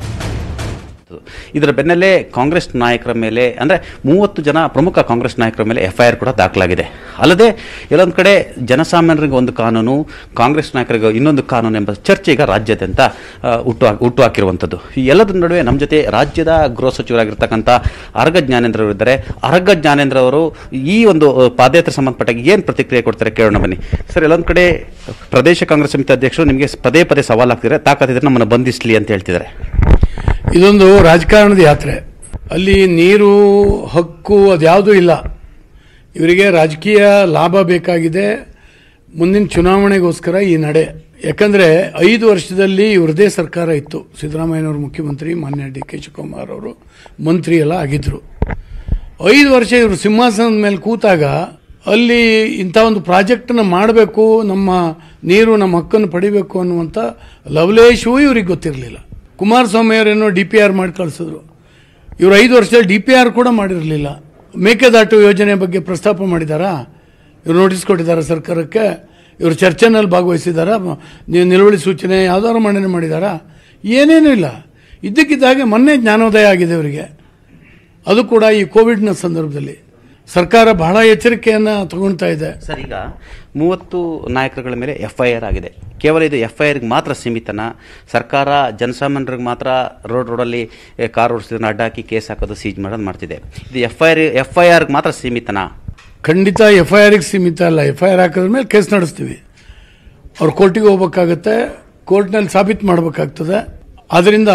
ಇದರ ಬೆನ್ನಲ್ಲೇ ಕಾಂಗ್ರೆಸ್ ನಾಯಕರ ಮೇಲೆ ಅಂದರೆ ಮೂವತ್ತು ಜನ ಪ್ರಮುಖ ಕಾಂಗ್ರೆಸ್ ನಾಯಕರ ಮೇಲೆ ಎಫ್ಐಆರ್ ಕೂಡ ದಾಖಲಾಗಿದೆ ಅಲ್ಲದೆ ಎಲ್ಲೊಂದು ಕಡೆ ಜನಸಾಮಾನ್ಯರಿಗೆ ಒಂದು ಕಾನೂನು ಕಾಂಗ್ರೆಸ್ ನಾಯಕರಿಗೆ ಇನ್ನೊಂದು ಕಾನೂನು ಎಂಬ ಚರ್ಚೆ ಈಗ ರಾಜ್ಯಾದ್ಯಂತ ಆ, ಹುಟ್ಟು ಹಾಕ್- ಹುಟ್ಟು ಹಾಕಿರುವಂಥದ್ದು ಈ ಎಲ್ಲದರ ನಡುವೆ ನಮ್ಮ ಜೊತೆ ರಾಜ್ಯದ ಗೃಹ ಸಚಿವರಾಗಿರ್ತಕ್ಕಂಥ ಅರ್ಗ ಜ್ಞಾನೇಂದ್ರ ಅವರು ಇದ್ದಾರೆ ಅರ್ಗ ಜ್ಞಾನೇಂದ್ರ ಅವರು ಈ ಒಂದು ಆ, ಪಾದಯಾತ್ರೆ ಸಂಬಂಧಪಟ್ಟಾಗ ಏನು ಪ್ರತಿಕ್ರಿಯೆ ಕೊಡ್ತಾರೆ ಕೇಳೋಣ ಬನ್ನಿ ಸರ್ ಎಲ್ಲೊಂದು ಕಡೆ ಪ್ರದೇಶ ಕಾಂಗ್ರೆಸ್ ಸಮಿತಿ ಅಧ್ಯಕ್ಷರು ನಿಮಗೆ ಪದೇ ಪದೇ ಸವಾಲು ಹಾಕ್ತಿದ್ದಾರೆ ತಾಕತ್ತಿದ್ರೆ ನಮ್ಮನ್ನು ಬಂಧಿಸಲಿ ಅಂತ ಹೇಳ್ತಿದ್ದಾರೆ ಇದೊಂದು ರಾಜಕಾರಣದ ಯಾತ್ರೆ ಅಲ್ಲಿ ನೀರು ಹಕ್ಕು ಅದ್ಯಾವುದೂ ಇಲ್ಲ ಇವರಿಗೆ ರಾಜಕೀಯ ಲಾಭ ಬೇಕಾಗಿದೆ ಮುಂದಿನ ಚುನಾವಣೆಗೋಸ್ಕರ ಈ ನಡೆ ಯಾಕಂದ್ರೆ ಐದು ವರ್ಷದಲ್ಲಿ ಇವ್ರದೇ ಸರ್ಕಾರ ಇತ್ತು ಸಿದ್ದರಾಮಯ್ಯನವರು ಮುಖ್ಯಮಂತ್ರಿ ಮಾನ್ಯ ಡಿ ಕೆ ಶಿವಕುಮಾರ್ ಅವರು ಮಂತ್ರಿ ಎಲ್ಲ ಆಗಿದ್ರು ಐದು ವರ್ಷ ಇವರು ಸಿಂಹಾಸನದ ಮೇಲೆ ಕೂತಾಗ ಅಲ್ಲಿ ಇಂಥ ಒಂದು ಪ್ರಾಜೆಕ್ಟನ್ನು ಮಾಡಬೇಕು ನಮ್ಮ ನೀರು ನಮ್ಮ ಹಕ್ಕನ್ನು ಪಡಿಬೇಕು ಅನ್ನುವಂಥ ಲವಲೇಶವೂ ಇವ್ರಿಗೆ ಗೊತ್ತಿರಲಿಲ್ಲ ಕುಮಾರಸ್ವಾಮಿ ಅವರೇನೋ ಡಿ ಪಿ ಆರ್ ಮಾಡಿ ಕಳಿಸಿದ್ರು ಇವರು ಐದು ವರ್ಷದಲ್ಲಿ ಡಿ ಪಿ ಆರ್ ಕೂಡ ಮಾಡಿರಲಿಲ್ಲ ಮೇಕೆದಾಟು ಯೋಜನೆ ಬಗ್ಗೆ ಪ್ರಸ್ತಾಪ ಮಾಡಿದಾರಾ ಇವರು ನೋಟಿಸ್ ಕೊಟ್ಟಿದ್ದಾರೆ ಸರ್ಕಾರಕ್ಕೆ ಇವರು ಚರ್ಚೆನಲ್ಲಿ ಭಾಗವಹಿಸಿದಾರಾ ಮ- ನೀವು ನಿಲುವಳಿ ಸೂಚನೆ ಯಾವ್ದಾದ್ರು ಮಂಡನೆ ಮಾಡಿದಾರಾ ಏನೇನೂ ಇಲ್ಲ ಇದ್ದಕ್ಕಿದ್ದಾಗೆ ಮೊನ್ನೆ ಜ್ಞಾನೋದಯ ಆಗಿದೆ ಇವರಿಗೆ ಅದು ಕೂಡ ಈ ಕೋವಿಡ್ನ ಸಂದರ್ಭದಲ್ಲಿ ಸರ್ಕಾರ ಬಹಳ ಎಚ್ಚರಿಕೆಯನ್ನು ತಗೊಳ್ತಾ ಇದೆ ಸರ್ ಈಗ ಮೂವತ್ತು ನಾಯಕರುಗಳ ಮೇಲೆ ಎಫ್ ಐ ಆರ್ ಆಗಿದೆ ಕೇವಲ ಇದು ಎಫ್ ಐ ಆರ್ಗೆ ಮಾತ್ರ ಸೀಮಿತನ ಸರ್ಕಾರ ಜನಸಾಮಾನ್ಯರಿಗೆ ಮಾತ್ರ ರೋಡ್ ರೋಡಲ್ಲಿ ಏ, ಕಾರ್ ಓಡಿಸಿದ್ರೆ ಅಡ್ಡ ಹಾಕಿ ಕೇಸ್ ಹಾಕೋದು ಸೀಜ್ ಮಾಡೋದು ಮಾಡ್ತಿದೆ ಇದು F I R F I ಆರ್ಗೆ ಮಾತ್ರ ಸೀಮಿತನಾ ಖಂಡಿತ ಎಫ್ ಐ ಆರ್ಗೆ ಸೀಮಿತ ಅಲ್ಲ ಎಫ್ ಐ ಆರ್ ಹಾಕಿದ ಮೇಲೆ ಕೇಸ್ ನಡೆಸ್ತೀವಿ ಅವ್ರು ಕೋರ್ಟಿಗೆ ಹೋಗ್ಬೇಕಾಗತ್ತೆ ಕೋರ್ಟ್ನಲ್ಲಿ ಸಾಬೀತು ಮಾಡಬೇಕಾಗ್ತದೆ ಅದರಿಂದ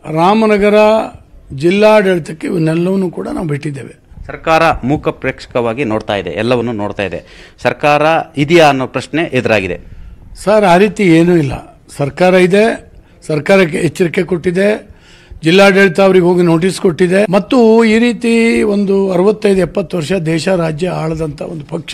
ರಾಮನಗರ ಜಿಲ್ಲಾಡಳಿತಕ್ಕೆ ಇವನ್ನೆಲ್ಲವನ್ನೂ ಕೂಡ ನಾವು ಬಿಟ್ಟಿದ್ದೇವೆ ಸರ್ಕಾರ ಮೂಕ ಪ್ರೇಕ್ಷಕವಾಗಿ ನೋಡ್ತಾ ಇದೆ ಎಲ್ಲವನ್ನು ನೋಡ್ತಾ ಇದೆ ಸರ್ಕಾರ ಇದೆಯಾ ಅನ್ನೋ ಪ್ರಶ್ನೆ ಎದುರಾಗಿದೆ ಸರ್ ಆ ರೀತಿ ಏನೂ ಇಲ್ಲ ಸರ್ಕಾರ ಇದೆ ಸರ್ಕಾರಕ್ಕೆ ಎಚ್ಚರಿಕೆ ಕೊಟ್ಟಿದೆ ಜಿಲ್ಲಾಡಳಿತ ಅವರಿಗೆ ಹೋಗಿ ನೋಟಿಸ್ ಕೊಟ್ಟಿದೆ ಮತ್ತು ಈ ರೀತಿ ಒಂದು ಅರವತ್ತೈದು ಎಪ್ಪತ್ತು ವರ್ಷ ದೇಶ ರಾಜ್ಯ ಆಳದಂಥ ಒಂದು ಪಕ್ಷ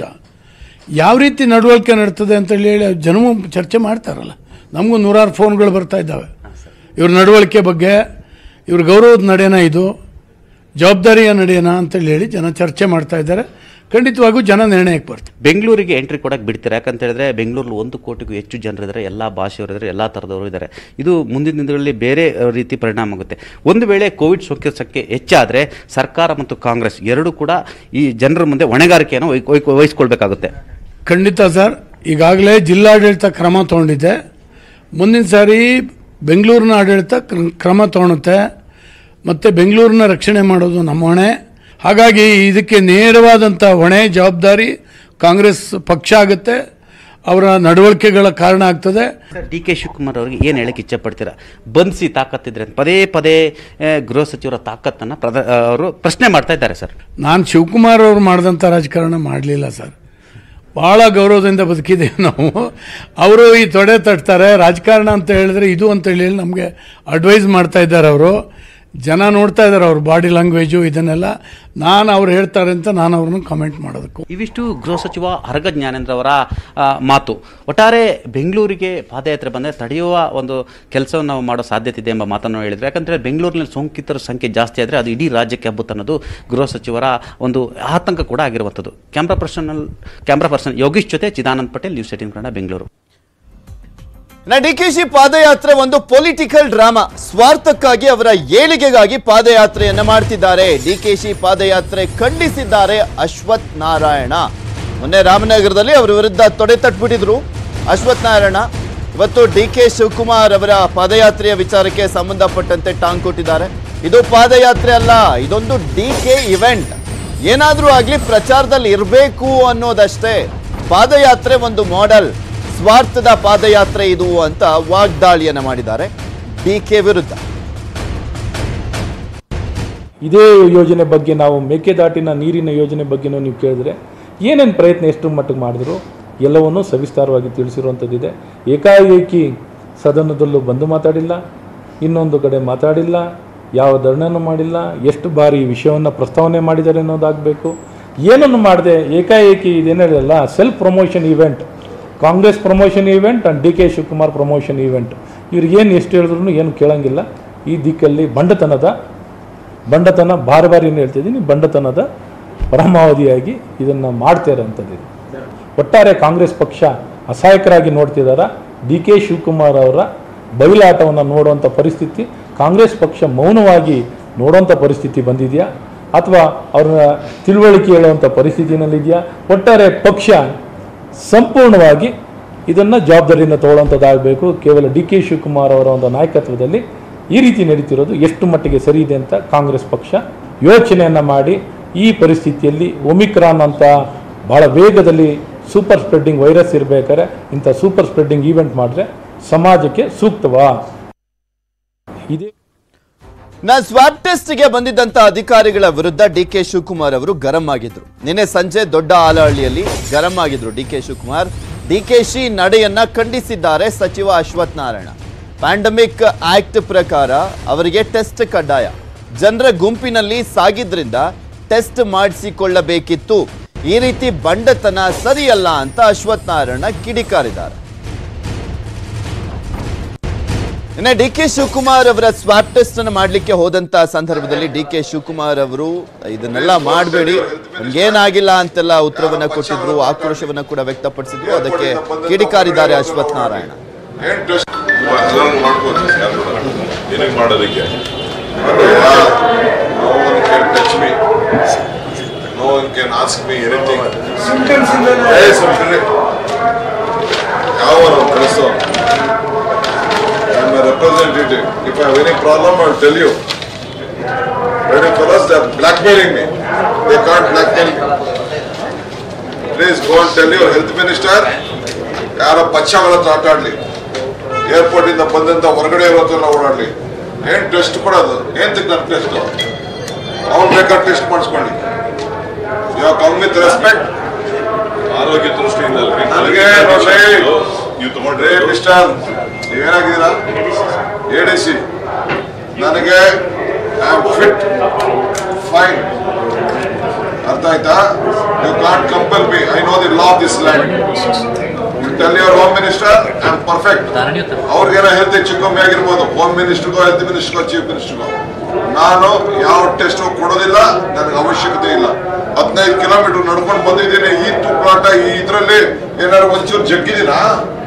ಯಾವ ರೀತಿ ನಡವಳಿಕೆ ನಡ್ತದೆ ಅಂತ ಹೇಳಿ ಜನವು ಚರ್ಚೆ ಮಾಡ್ತಾರಲ್ಲ ನಮಗೂ ನೂರಾರು ಫೋನ್ಗಳು ಬರ್ತಾ ಇದ್ದಾವೆ ಇವ್ರ ನಡವಳಿಕೆ ಬಗ್ಗೆ ಇವ್ರ ಗೌರವದ ನಡೆಯನ ಇದು ಜವಾಬ್ದಾರಿಯ ನಡೆಯನ ಅಂತೇಳಿ ಹೇಳಿ ಜನ ಚರ್ಚೆ ಮಾಡ್ತಾ ಇದ್ದಾರೆ ಖಂಡಿತವಾಗೂ ಜನ ನಿರ್ಣಯಕ್ಕೆ ಬರ್ತಾರೆ ಬೆಂಗಳೂರಿಗೆ ಎಂಟ್ರಿ ಕೊಡಕ್ಕೆ ಬಿಡ್ತೀರಾ ಯಾಕಂತ ಹೇಳಿದ್ರೆ ಬೆಂಗಳೂರಲ್ಲಿ ಒಂದು ಕೋಟಿಗೂ ಹೆಚ್ಚು ಜನರಿದ್ದಾರೆ ಎಲ್ಲ ಭಾಷೆಯವರು ಇದ್ದಾರೆ ಎಲ್ಲ ಥರದವರು ಇದ್ದಾರೆ ಇದು ಮುಂದಿನ ದಿನಗಳಲ್ಲಿ ಬೇರೆ ಅಹ್, ರೀತಿ ಪರಿಣಾಮ ಆಗುತ್ತೆ ಒಂದು ವೇಳೆ ಕೋವಿಡ್ ಸೋಂಕಿನ ಸಂಖ್ಯೆ ಹೆಚ್ಚಾದರೆ ಸರ್ಕಾರ ಮತ್ತು ಕಾಂಗ್ರೆಸ್ ಎರಡೂ ಕೂಡ ಈ ಜನರ ಮುಂದೆ ಹೊಣೆಗಾರಿಕೆಯನ್ನು ವಹಿ- ವಹಿ- ವಹಿಸ್ಕೊಳ್ಬೇಕಾಗುತ್ತೆ ಖಂಡಿತ ಸರ್ ಈಗಾಗಲೇ ಜಿಲ್ಲಾಡಳಿತ ಕ್ರಮ ತಗೊಂಡಿದೆ ಮುಂದಿನ ಸಾರಿ ಬೆಂಗಳೂರಿನ ಆಡಳಿತ ಕ್ರ- ಕ್ರಮ ತಗೊಳುತ್ತೆ ಮತ್ತು ಬೆಂಗಳೂರಿನ ರಕ್ಷಣೆ ಮಾಡೋದು ನಮ್ಮ ಹೊಣೆ ಹಾಗಾಗಿ ಇದಕ್ಕೆ ನೇರವಾದಂಥ ಹೊಣೆ ಜವಾಬ್ದಾರಿ ಕಾಂಗ್ರೆಸ್ ಪಕ್ಷ ಆಗುತ್ತೆ ಅವರ ನಡವಳಿಕೆಗಳ ಕಾರಣ ಆಗ್ತದೆ ಡಿ ಕೆ ಶಿವಕುಮಾರ್ ಅವರಿಗೆ ಏನು ಹೇಳಕ್ಕೆ ಇಚ್ಛೆ ಪಡ್ತೀರಾ ಬಂಧಿಸಿ ತಾಕತ್ತಿದ್ರೆ ಅಂತ ಪದೇ ಪದೇ ಆ, ಗೃಹ ಸಚಿವರ ತಾಕತ್ತನ್ನು ಪ್ರಧ ಅವರು ಪ್ರಶ್ನೆ ಮಾಡ್ತಾ ಇದ್ದಾರೆ ಸರ್ ನಾನು ಶಿವಕುಮಾರ್ ಅವರು ಮಾಡಿದಂಥ ರಾಜಕಾರಣ ಮಾಡಲಿಲ್ಲ ಸರ್ ಭಾಳ ಗೌರವದಿಂದ ಬದುಕಿದ್ದೀವಿ ನಾವು ಅವರು ಈ ತೊಡೆ ತಟ್ತಾರೆ ರಾಜಕಾರಣ ಅಂತ ಹೇಳಿದ್ರೆ ಇದು ಅಂತ ಹೇಳಿ ನಮಗೆ ಅಡ್ವೈಸ್ ಮಾಡ್ತಾ ಇದ್ದಾರೆ ಅವರು ಜನ ನೋಡ್ತಾ ಇದ್ದಾರೆ ಅವ್ರ ಬಾಡಿ ಲ್ಯಾಂಗ್ವೇಜು ಇದನ್ನೆಲ್ಲ ನಾನು ಅವ್ರು ಹೇಳ್ತಾರೆ ಅಂತ ನಾನು ಅವ್ರನ್ನ ಕಮೆಂಟ್ ಮಾಡೋದಕ್ಕೂ ಇವಿಷ್ಟು ಗೃಹ ಸಚಿವ ಹರಗ ಜ್ಞಾನೇಂದ್ರ ಅವರ ಆ, ಮಾತು ಒಟ್ಟಾರೆ ಬೆಂಗಳೂರಿಗೆ ಪಾದಯಾತ್ರೆ ಬಂದರೆ ತಡೆಯುವ ಒಂದು ಕೆಲಸವನ್ನು ನಾವು ಮಾಡೋ ಸಾಧ್ಯತೆ ಇದೆ ಎಂಬ ಮಾತನ್ನು ಹೇಳಿದ್ರು ಯಾಕಂದರೆ ಬೆಂಗಳೂರಿನಲ್ಲಿ ಸೋಂಕಿತರ ಸಂಖ್ಯೆ ಜಾಸ್ತಿ ಆದರೆ ಅದು ಇಡೀ ರಾಜ್ಯಕ್ಕೆ ಹಬ್ಬುತ್ತೆ ಅನ್ನೋದು ಗೃಹ ಸಚಿವರ ಒಂದು ಆತಂಕ ಕೂಡ ಆಗಿರುವಂಥದ್ದು camera personal camera person Yogish ಜೊತೆ ಚಿದಾನಂದ್ ಪಟೇಲ್ ನ್ಯೂಸ್ ಏಟಿನ್ ಕನ್ನಡ ಬೆಂಗಳೂರು ನಾ ಡಿ ಕೆ ಶಿ ಪಾದಯಾತ್ರೆ ಒಂದು ಪೊಲಿಟಿಕಲ್ ಡ್ರಾಮಾ ಸ್ವಾರ್ಥಕ್ಕಾಗಿ ಅವರ ಏಳಿಗೆಗಾಗಿ ಪಾದಯಾತ್ರೆಯನ್ನ ಮಾಡ್ತಿದ್ದಾರೆ ಡಿ ಕೆ ಶಿ ಪಾದಯಾತ್ರೆ ಖಂಡಿಸಿದ್ದಾರೆ ಅಶ್ವಥ್ ನಾರಾಯಣ ಮೊನ್ನೆ ರಾಮನಗರದಲ್ಲಿ ಅವರ ವಿರುದ್ಧ ತೊಡೆ ತಟ್ಬಿಟ್ಟಿದ್ರು ಅಶ್ವಥ್ ನಾರಾಯಣ ಇವತ್ತು ಡಿ ಕೆ ಶಿವಕುಮಾರ್ ಅವರ ಪಾದಯಾತ್ರೆಯ ವಿಚಾರಕ್ಕೆ ಸಂಬಂಧಪಟ್ಟಂತೆ ಟಾಂಗ್ ಕೊಟ್ಟಿದ್ದಾರೆ ಇದು ಪಾದಯಾತ್ರೆ ಅಲ್ಲ ಇದೊಂದು ಡಿ ಕೆ ಇವೆಂಟ್ ಏನಾದ್ರೂ ಆಗ್ಲಿ ಪ್ರಚಾರದಲ್ಲಿ ಇರಬೇಕು ಅನ್ನೋದಷ್ಟೇ ಪಾದಯಾತ್ರೆ ಒಂದು ಮಾಡೆಲ್ ಸ್ವಾರ್ಥದ ಪಾದಯಾತ್ರೆ ಇದು ಅಂತ ವಾಗ್ದಾಳಿಯನ್ನ ಮಾಡಿದ್ದಾರೆ ಡಿ ಕೆ ವಿರುದ್ಧ ಇದೇ ಯೋಜನೆ ಬಗ್ಗೆ ನಾವು ಮೇಕೆದಾಟಿನ ನೀರಿನ ಯೋಜನೆ ಬಗ್ಗೆನೂ ನೀವು ಕೇಳಿದ್ರೆ ಏನೇನು ಪ್ರಯತ್ನ ಎಷ್ಟು ಮಟ್ಟಿಗೆ ಮಾಡಿದ್ರು ಎಲ್ಲವನ್ನೂ ಸವಿಸ್ತಾರವಾಗಿ ತಿಳಿಸಿರುವಂಥದ್ದಿದೆ ಏಕಾಏಕಿ ಸದನದಲ್ಲೂ ಬಂದು ಮಾತಾಡಿಲ್ಲ ಇನ್ನೊಂದು ಕಡೆ ಮಾತಾಡಿಲ್ಲ ಯಾವ ಧರಣನೂ ಮಾಡಿಲ್ಲ ಎಷ್ಟು ಬಾರಿ ಈ ವಿಷಯವನ್ನು ಪ್ರಸ್ತಾವನೆ ಮಾಡಿದ್ದಾರೆ ಅನ್ನೋದಾಗಬೇಕು ಏನನ್ನು ಮಾಡದೆ ಏಕಾಏಕಿ ಇದೇನಿರಲ್ಲ self promotion event Congress promotion event and D K Shivakumar promotion event ಇವ್ರಿಗೇನು ಎಷ್ಟು ಹೇಳಿದ್ರು ಏನು ಕೇಳಂಗಿಲ್ಲ ಈ ದಿಕ್ಕಲ್ಲಿ ಬಂಡತನದ ಬಂಡತನ ಬಾರಿ ಬಾರಿ ಏನು ಹೇಳ್ತಿದ್ದೀನಿ ಬಂಡತನದ ಪರಮಾವಧಿಯಾಗಿ ಇದನ್ನು ಮಾಡ್ತಾರೆ ಅಂಥದ್ದು ಒಟ್ಟಾರೆ ಕಾಂಗ್ರೆಸ್ ಪಕ್ಷ ಅಸಹಾಯಕರಾಗಿ ನೋಡ್ತಿದ್ದಾರ ಡಿ ಕೆ ಶಿವಕುಮಾರ್ ಅವರ ಬಯಲಾಟವನ್ನು ನೋಡುವಂಥ ಪರಿಸ್ಥಿತಿ ಕಾಂಗ್ರೆಸ್ ಪಕ್ಷ ಮೌನವಾಗಿ ನೋಡುವಂಥ ಪರಿಸ್ಥಿತಿ ಬಂದಿದೆಯಾ ಅಥವಾ ಅವ್ರನ್ನ ತಿಳುವಳಿಕೆ ಹೇಳುವಂಥ ಪರಿಸ್ಥಿತಿನಲ್ಲಿದೆಯಾ ಒಟ್ಟಾರೆ ಪಕ್ಷ ಸಂಪೂರ್ಣವಾಗಿ ಇದನ್ನು ಜವಾಬ್ದಾರಿಯನ್ನು ತಗೊಳ್ಳುವಂಥದ್ದಾಗಬೇಕು ಕೇವಲ ಡಿ ಕೆ ಶಿವಕುಮಾರ್ ಅವರ ಒಂದು ನಾಯಕತ್ವದಲ್ಲಿ ಈ ರೀತಿ ನಡೀತಿರೋದು ಎಷ್ಟು ಮಟ್ಟಿಗೆ ಸರಿ ಇದೆ ಅಂತ ಕಾಂಗ್ರೆಸ್ ಪಕ್ಷ ಯೋಚನೆಯನ್ನು ಮಾಡಿ ಈ ಪರಿಸ್ಥಿತಿಯಲ್ಲಿ ಒಮಿಕ್ರಾನ್ ಅಂತ ಬಹಳ ವೇಗದಲ್ಲಿ ಸೂಪರ್ ಸ್ಪ್ರೆಡ್ಡಿಂಗ್ ವೈರಸ್ ಇರಬೇಕಾದ್ರೆ ಇಂಥ ಸೂಪರ್ ಸ್ಪ್ರೆಡ್ಡಿಂಗ್ ಈವೆಂಟ್ ಮಾಡಿದ್ರೆ ಸಮಾಜಕ್ಕೆ ಸೂಕ್ತವಾ ಇದೇ ನಾ ಸ್ವಾಬ್ ಟೆಸ್ಟ್ಗೆ ಬಂದಿದ್ದಂತ ಅಧಿಕಾರಿಗಳ ವಿರುದ್ಧ ಡಿ ಕೆ ಶಿವಕುಮಾರ್ ಅವರು ಗರಂ ಆಗಿದ್ರು ನಿನ್ನೆ ಸಂಜೆ ದೊಡ್ಡ ಆಲಹಳ್ಳಿಯಲ್ಲಿ ಗರಂ ಆಗಿದ್ರು ಡಿ ಕೆ ಶಿವಕುಮಾರ್ ಡಿಕೆಶಿ ನಡೆಯನ್ನ ಖಂಡಿಸಿದ್ದಾರೆ ಸಚಿವ ಅಶ್ವಥ್ ನಾರಾಯಣ ಪ್ಯಾಂಡಮಿಕ್ ಆಕ್ಟ್ ಪ್ರಕಾರ ಅವರಿಗೆ ಟೆಸ್ಟ್ ಕಡ್ಡಾಯ ಜನರ ಗುಂಪಿನಲ್ಲಿ ಸಾಗಿದ್ರಿಂದ ಟೆಸ್ಟ್ ಮಾಡಿಸಿಕೊಳ್ಳಬೇಕಿತ್ತು ಈ ರೀತಿ ಬಂಡತನ ಸರಿಯಲ್ಲ ಅಂತ ಅಶ್ವಥ್ ನಾರಾಯಣ ಕಿಡಿಕಾರಿದ್ದಾರೆ ಇನ್ನು ಡಿ ಕೆ ಶಿವಕುಮಾರ್ ಅವರ ಸ್ವಾಪ್ ಟೆಸ್ಟ್ ಅನ್ನು ಮಾಡಲಿಕ್ಕೆ ಹೋದಂತ ಸಂದರ್ಭದಲ್ಲಿ ಡಿ ಕೆ ಶಿವಕುಮಾರ್ ಅವರು ಇದನ್ನೆಲ್ಲ ಮಾಡಬೇಡಿ ಏನಾಗಿಲ್ಲ ಅಂತೆಲ್ಲ ಉತ್ತರವನ್ನ ಕೊಟ್ಟಿದ್ರು ಆಕ್ರೋಶವನ್ನ ಕೂಡ ವ್ಯಕ್ತಪಡಿಸಿದ್ರು ಅದಕ್ಕೆ ಕಿಡಿಕಾರಿದ್ದಾರೆ ಅಶ್ವಥ್ ನಾರಾಯಣ ಏನ್ ಟೆಸ್ಟ್ ಅದನ್ನು ಮಾಡ್ಬೋದು ಯಾರು ಕೂಡ ಏನೇನು ಮಾಡೋದಕ್ಕೆ no one can touch me no one can ask me anything ಯಾವ ನಾವು ಕಳಿಸೋ I'm a representative. If I have any problem, I'll tell you. But fellows, they're blackmailing me. They can't blackmail me. Please go and tell your health minister ಯಾರ ಪಚ್ಚಗಳ ಹತ್ರ ಆಟ ಆಡ್ಲಿ airport ಇಂದ ಬಂದಂತ ಹೊರಗಡೆ ಇರೋದೆಲ್ಲ ಓಡಾಡ್ಲಿ ಏನ್ ಟೆಸ್ಟ್ ಕೊಡೋದು ಏನ್ ನನ್ನ ಟೆಸ್ಟ್ ಅವ್ನು ಬೇಕಾದ್ರೆ ಟೆಸ್ಟ್ ಮಾಡಿಸ್ಕೊಳ್ಳಿ ಯು ಕಮ್ ವಿತ್ ರೆಸ್ಪೆಕ್ಟ್ ಆರೋಗ್ಯ ದೃಷ್ಟಿಯಿಂದ ಅಲ್ರಿ. ನನಗೆ ನೋಡ್ರಿ ನೀವು ತಗೊಂಡ್ರೆ ರೇ ಮಿಸ್ಟರ್ ನೀವೇನಾಗಿದ್ದೀರಾ ಎ ಸಿ ನನಗೆ ಐ ಆಮ್ ಫಿಟ್ ಫೈನ್ ಅರ್ಥ ಆಯ್ತಾ you can't compel me I know the law of this land you tell your home minister I am perfect ಅವ್ರಿಗೇನೋ ಹೆಲ್ತ್ ಹೆಚ್ಚು ಕಮ್ಮಿ ಆಗಿರ್ಬೋದು ಹೋಮ್ ಮಿನಿಸ್ಟರ್ಗೋ ಹೆಲ್ತ್ ಮಿನಿಸ್ಟರ್ಗೋ ಚೀಫ್ ಮಿನಿಸ್ಟರ್ಗೋ ನಾನು ಯಾವ ಟೆಸ್ಟ್ ಕೊಡೋದಿಲ್ಲ ನನಗೆ ಅವಶ್ಯಕತೆ ಇಲ್ಲ ಹದಿನೈದು ಕಿಲೋಮೀಟರ್ ನಡ್ಕೊಂಡು ಬಂದಿದ್ದೀನಿ ಈ ತುಪ್ಪಾಟ ಈ ಇದರಲ್ಲಿ ಏನಾದ್ರು ಒಂಚೂರು ಜಗ್ಗಿದ್ದೀನಾ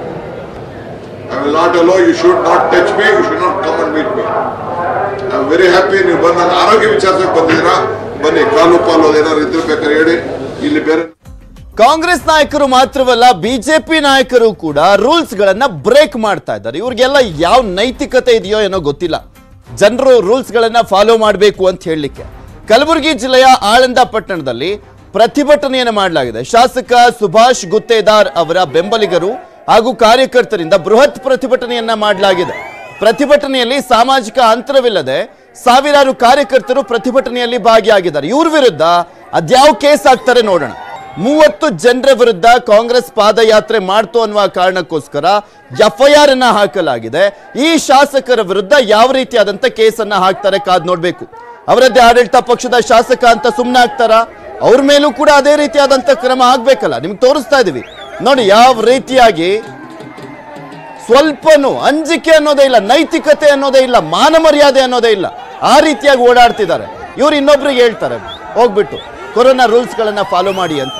I will not allow you should not touch me you should not come and meet me I am very happy ನೀವು ಬಂದು ನನ್ನ ಆರೋಗ್ಯ ವಿಚಾರಕ್ಕೆ ಬಂದಿದ್ದೀರಾ ಬನ್ನಿ ಕಾಲು ಪಾಲು ಅದೇನಾದ್ರು ಇದ್ರೆ ಬೇಕಾದ್ರೆ ಹೇಳಿ ಇಲ್ಲಿ ಬೇರೆ ಕಾಂಗ್ರೆಸ್ ನಾಯಕರು ಮಾತ್ರವಲ್ಲ ಬಿಜೆಪಿ ನಾಯಕರು ಕೂಡ ರೂಲ್ಸ್ ಗಳನ್ನ ಬ್ರೇಕ್ ಮಾಡ್ತಾ ಇದ್ದಾರೆ ಇವ್ರಿಗೆಲ್ಲ ಯಾವ ನೈತಿಕತೆ ಇದೆಯೋ ಏನೋ ಗೊತ್ತಿಲ್ಲ ಜನರು ರೂಲ್ಸ್ ಗಳನ್ನ ಫಾಲೋ ಮಾಡಬೇಕು ಅಂತ ಹೇಳಲಿಕ್ಕೆ ಕಲಬುರಗಿ ಜಿಲ್ಲೆಯ ಆಳಂದ ಪಟ್ಟಣದಲ್ಲಿ ಪ್ರತಿಭಟನೆಯನ್ನು ಮಾಡಲಾಗಿದೆ ಶಾಸಕ ಸುಭಾಷ್ ಗುತ್ತೇದಾರ್ ಅವರ ಬೆಂಬಲಿಗರು ಹಾಗೂ ಕಾರ್ಯಕರ್ತರಿಂದ ಬೃಹತ್ ಪ್ರತಿಭಟನೆಯನ್ನ ಮಾಡಲಾಗಿದೆ ಪ್ರತಿಭಟನೆಯಲ್ಲಿ ಸಾಮಾಜಿಕ ಅಂತರವಿಲ್ಲದೆ ಸಾವಿರಾರು ಕಾರ್ಯಕರ್ತರು ಪ್ರತಿಭಟನೆಯಲ್ಲಿ ಭಾಗಿಯಾಗಿದ್ದಾರೆ ಇವ್ರ ವಿರುದ್ಧ ಅದ್ಯಾವ ಕೇಸ್ ಹಾಕ್ತಾರೆ ನೋಡೋಣ ಮೂವತ್ತು ಜನರ ವಿರುದ್ಧ ಕಾಂಗ್ರೆಸ್ ಪಾದಯಾತ್ರೆ ಮಾಡ್ತು ಅನ್ನುವ ಕಾರಣಕ್ಕೋಸ್ಕರ ಎಫ್ಐಆರ್ ಅನ್ನ ಹಾಕಲಾಗಿದೆ ಈ ಶಾಸಕರ ವಿರುದ್ಧ ಯಾವ ರೀತಿಯಾದಂತ ಕೇಸನ್ನ ಹಾಕ್ತಾರೆ ಕಾದ್ ನೋಡ್ಬೇಕು ಅವರದ್ದೇ ಆಡಳಿತ ಪಕ್ಷದ ಶಾಸಕ ಅಂತ ಸುಮ್ಮನೆ ಆಗ್ತಾರ ಅವ್ರ ಮೇಲೂ ಕೂಡ ಅದೇ ರೀತಿಯಾದಂತ ಕ್ರಮ ಆಗ್ಬೇಕಲ್ಲ ನಿಮ್ಗೆ ತೋರಿಸ್ತಾ ಇದೀವಿ ನೋಡಿ ಯಾವ ರೀತಿಯಾಗಿ ಸ್ವಲ್ಪನೂ ಅಂಜಿಕೆ ಅನ್ನೋದೇ ಇಲ್ಲ ನೈತಿಕತೆ ಅನ್ನೋದೇ ಇಲ್ಲ ಮಾನ ಮರ್ಯಾದೆ ಅನ್ನೋದೇ ಇಲ್ಲ ಆ ರೀತಿಯಾಗಿ ಓಡಾಡ್ತಿದ್ದಾರೆ ಇವ್ರು ಇನ್ನೊಬ್ರಿಗೆ ಹೇಳ್ತಾರೆ ಹೋಗ್ಬಿಟ್ಟು ಕೊರೋನಾ ರೂಲ್ಸ್ ಗಳನ್ನ ಫಾಲೋ ಮಾಡಿ ಅಂತ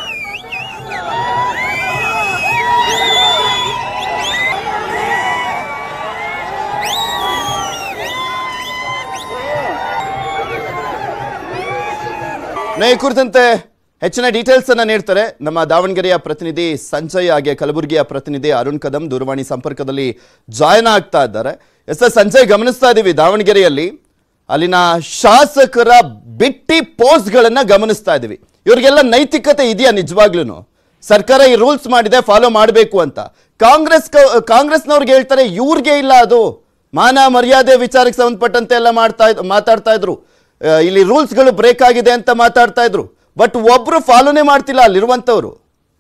ನೇ ಈ ಕುರಿತಂತೆ ಹೆಚ್ಚಿನ ಡೀಟೇಲ್ಸ್ ಅನ್ನ ನೀಡ್ತಾರೆ ನಮ್ಮ ದಾವಣಗೆರೆಯ ಪ್ರತಿನಿಧಿ ಸಂಜಯ್ ಹಾಗೆ ಕಲಬುರಗಿಯ ಪ್ರತಿನಿಧಿ ಅರುಣ್ ಕದಂ ದೂರವಾಣಿ ಸಂಪರ್ಕದಲ್ಲಿ ಜಾಯ್ನ್ ಆಗ್ತಾ ಇದ್ದಾರೆ ಎಸ್ ಎಸ್ ಸಂಜಯ್ ಗಮನಿಸ್ತಾ ಇದ್ದೀವಿ ದಾವಣಗೆರೆಯಲ್ಲಿ ಅಲ್ಲಿನ ಶಾಸಕರ ಬಿಟ್ಟಿ ಪೋಸ್ಟ್ಗಳನ್ನ ಗಮನಿಸ್ತಾ ಇದ್ದೀವಿ ಇವ್ರಿಗೆಲ್ಲ ನೈತಿಕತೆ ಇದೆಯಾ ನಿಜವಾಗ್ಲೂ ಸರ್ಕಾರ ಈ ರೂಲ್ಸ್ ಮಾಡಿದೆ ಫಾಲೋ ಮಾಡಬೇಕು ಅಂತ ಕಾಂಗ್ರೆಸ್ ಕಾಂಗ್ರೆಸ್ನವ್ರಿಗೆ ಹೇಳ್ತಾರೆ ಇವ್ರಿಗೆ ಇಲ್ಲ ಅದು ಮಾನ ಮರ್ಯಾದೆ ವಿಚಾರಕ್ಕೆ ಸಂಬಂಧಪಟ್ಟಂತೆ ಎಲ್ಲ ಮಾಡ್ತಾ ಇದ್- ಮಾತಾಡ್ತಾ ಇದ್ರು ಆ, ಇಲ್ಲಿ ರೂಲ್ಸ್ಗಳು ಬ್ರೇಕ್ ಆಗಿದೆ ಅಂತ ಮಾತಾಡ್ತಾ ಇದ್ರು ಬಟ್ ಒಬ್ರು ಫಾಲೋನೇ ಮಾಡ್ತಿಲ್ಲ ಅಲ್ಲಿರುವಂತವ್ರು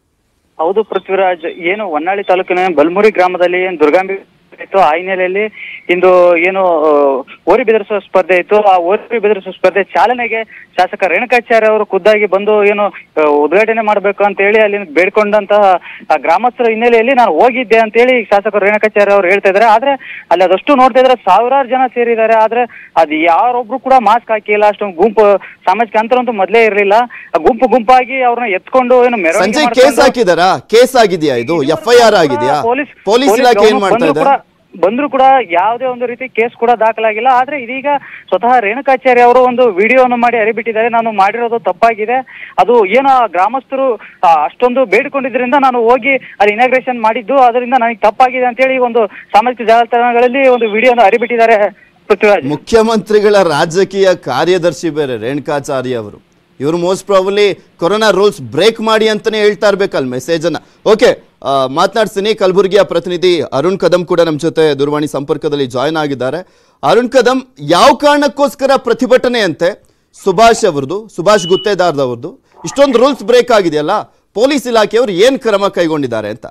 ಹೌದು ಪೃಥ್ವಿರಾಜ್ ಏನು ಹೊನ್ನಾಳಿ ತಾಲೂಕಿನ ಬಲ್ಮುರಿ ಗ್ರಾಮದಲ್ಲಿ ಏನು ದುರ್ಗಾಂಬಿ ಇತ್ತು ಆ ಹಿನ್ನೆಲೆಯಲ್ಲಿ ಇಂದು ಏನು ಆ, ಓರಿ ಬೆದರಿಸುವ ಸ್ಪರ್ಧೆ ಇತ್ತು ಆ ಓರಿ ಬೆದರಿಸುವ ಸ್ಪರ್ಧೆ ಚಾಲನೆಗೆ ಶಾಸಕ ರೇಣುಕಾಚಾರ್ಯ ಅವರು ಖುದ್ದಾಗಿ ಬಂದು ಏನು ಆ, ಉದ್ಘಾಟನೆ ಮಾಡಬೇಕು ಅಂತ ಹೇಳಿ ಅಲ್ಲಿ ಬೇಡ್ಕೊಂಡಂತಹ ಆ ಗ್ರಾಮಸ್ಥರ ಹಿನ್ನೆಲೆಯಲ್ಲಿ ನಾನು ಹೋಗಿದ್ದೆ ಅಂತ ಹೇಳಿ ಶಾಸಕರು ರೇಣುಕಾಚಾರ್ಯ ಅವರು ಹೇಳ್ತಾ ಇದ್ದಾರೆ ಆದ್ರೆ ಅಲ್ಲಿ ಅದಷ್ಟು ನೋಡ್ತಾ ಇದ್ರೆ ಸಾವಿರಾರು ಜನ ಸೇರಿದ್ದಾರೆ ಆದ್ರೆ ಅದು ಯಾರೊಬ್ರು ಕೂಡ ಮಾಸ್ಕ್ ಹಾಕಿಲ್ಲ ಅಷ್ಟೊಂದು ಗುಂಪು ಸಾಮಾಜಿಕ ಅಂತರ ಅಂತೂ ಮೊದಲೇ ಇರಲಿಲ್ಲ ಗುಂಪು ಗುಂಪಾಗಿ ಅವ್ರನ್ನ ಎತ್ಕೊಂಡು ಏನು ಮೆರವಣಿಗೆ ಸಂಜಯ್ ಕೇಸ್ ಮಾಡ್ಕೊಂಡು- ಹಾಕಿದಾರಾ ಕೇಸ್ ಆಗಿದೆಯಾ ಇದು ಎಫ್ ಐ ಆರ್ ಆಗಿದೆಯಾ ಪೊಲೀಸ್ ಪೊಲೀಸ್ ಇಲಾಖೆ ಏನ್ ಮಾಡ್ತಾ ಬಂದ್ರು ಇದೆ ಕೂಡ ಬಂದ್ರು ಕೂಡ ಯಾವುದೇ ಒಂದು ರೀತಿ ಕೇಸ್ ಕೂಡ ದಾಖಲಾಗಿಲ್ಲ ಆದ್ರೆ ಇದೀಗ ಸ್ವತಃ ರೇಣುಕಾಚಾರ್ಯ ಅವರು ಒಂದು ವಿಡಿಯೋವನ್ನು ಮಾಡಿ ಹರಿಬಿಟ್ಟಿದ್ದಾರೆ ನಾನು ಮಾಡಿರೋದು ತಪ್ಪಾಗಿದೆ ಅದು ಏನೋ ಆ ಗ್ರಾಮಸ್ಥರು ಆ, ಅಷ್ಟೊಂದು ಬೇಡಿಕೊಂಡಿದ್ರಿಂದ ನಾನು ಹೋಗಿ ಅಲ್ಲಿ ಇನಾಗ್ರೇಷನ್ ಮಾಡಿದ್ದು ಅದರಿಂದ ನನಗೆ ತಪ್ಪಾಗಿದೆ ಅಂತ ಹೇಳಿ ಒಂದು ಸಾಮಾಜಿಕ ಜಾಲತಾಣಗಳಲ್ಲಿ ಒಂದು ವಿಡಿಯೋನ ಹರಿಬಿಟ್ಟಿದ್ದಾರೆ ಪೃಥ್ವಿರಾಜ್ ಮುಖ್ಯಮಂತ್ರಿಗಳ ರಾಜಕೀಯ ಕಾರ್ಯದರ್ಶಿ ಬೇರೆ ರೇಣುಕಾಚಾರ್ಯ ಅವರು ಇವರು most probably corona rules break ಮಾಡಿ ಅಂತಾನೆ ಹೇಳ್ತಾ ಇರ್ಬೇಕಲ್ಲ ಮೆಸೇಜ್ ಅನ್ನ ಓಕೆ ಮಾತನಾಡ್ತೀನಿ ಕಲಬುರಗಿಯ ಪ್ರತಿನಿಧಿ ಅರುಣ್ ಕದಂ ಕೂಡ ನಮ್ಮ ಜೊತೆ ದೂರವಾಣಿ ಸಂಪರ್ಕದಲ್ಲಿ ಜಾಯ್ನ್ ಆಗಿದ್ದಾರೆ ಅರುಣ್ ಕದಂ ಯಾವ ಕಾರಣಕ್ಕೋಸ್ಕರ ಪ್ರತಿಭಟನೆ ಅಂತೆ ಸುಭಾಷ್ ಅವರದು ಸುಭಾಷ್ ಗುತ್ತೇದಾರ್ದವ್ರದ್ದು ಇಷ್ಟೊಂದು ರೂಲ್ಸ್ ಬ್ರೇಕ್ ಆಗಿದೆಯಲ್ಲ ಪೊಲೀಸ್ ಇಲಾಖೆಯವರು ಏನ್ ಕ್ರಮ ಕೈಗೊಂಡಿದ್ದಾರೆ ಅಂತ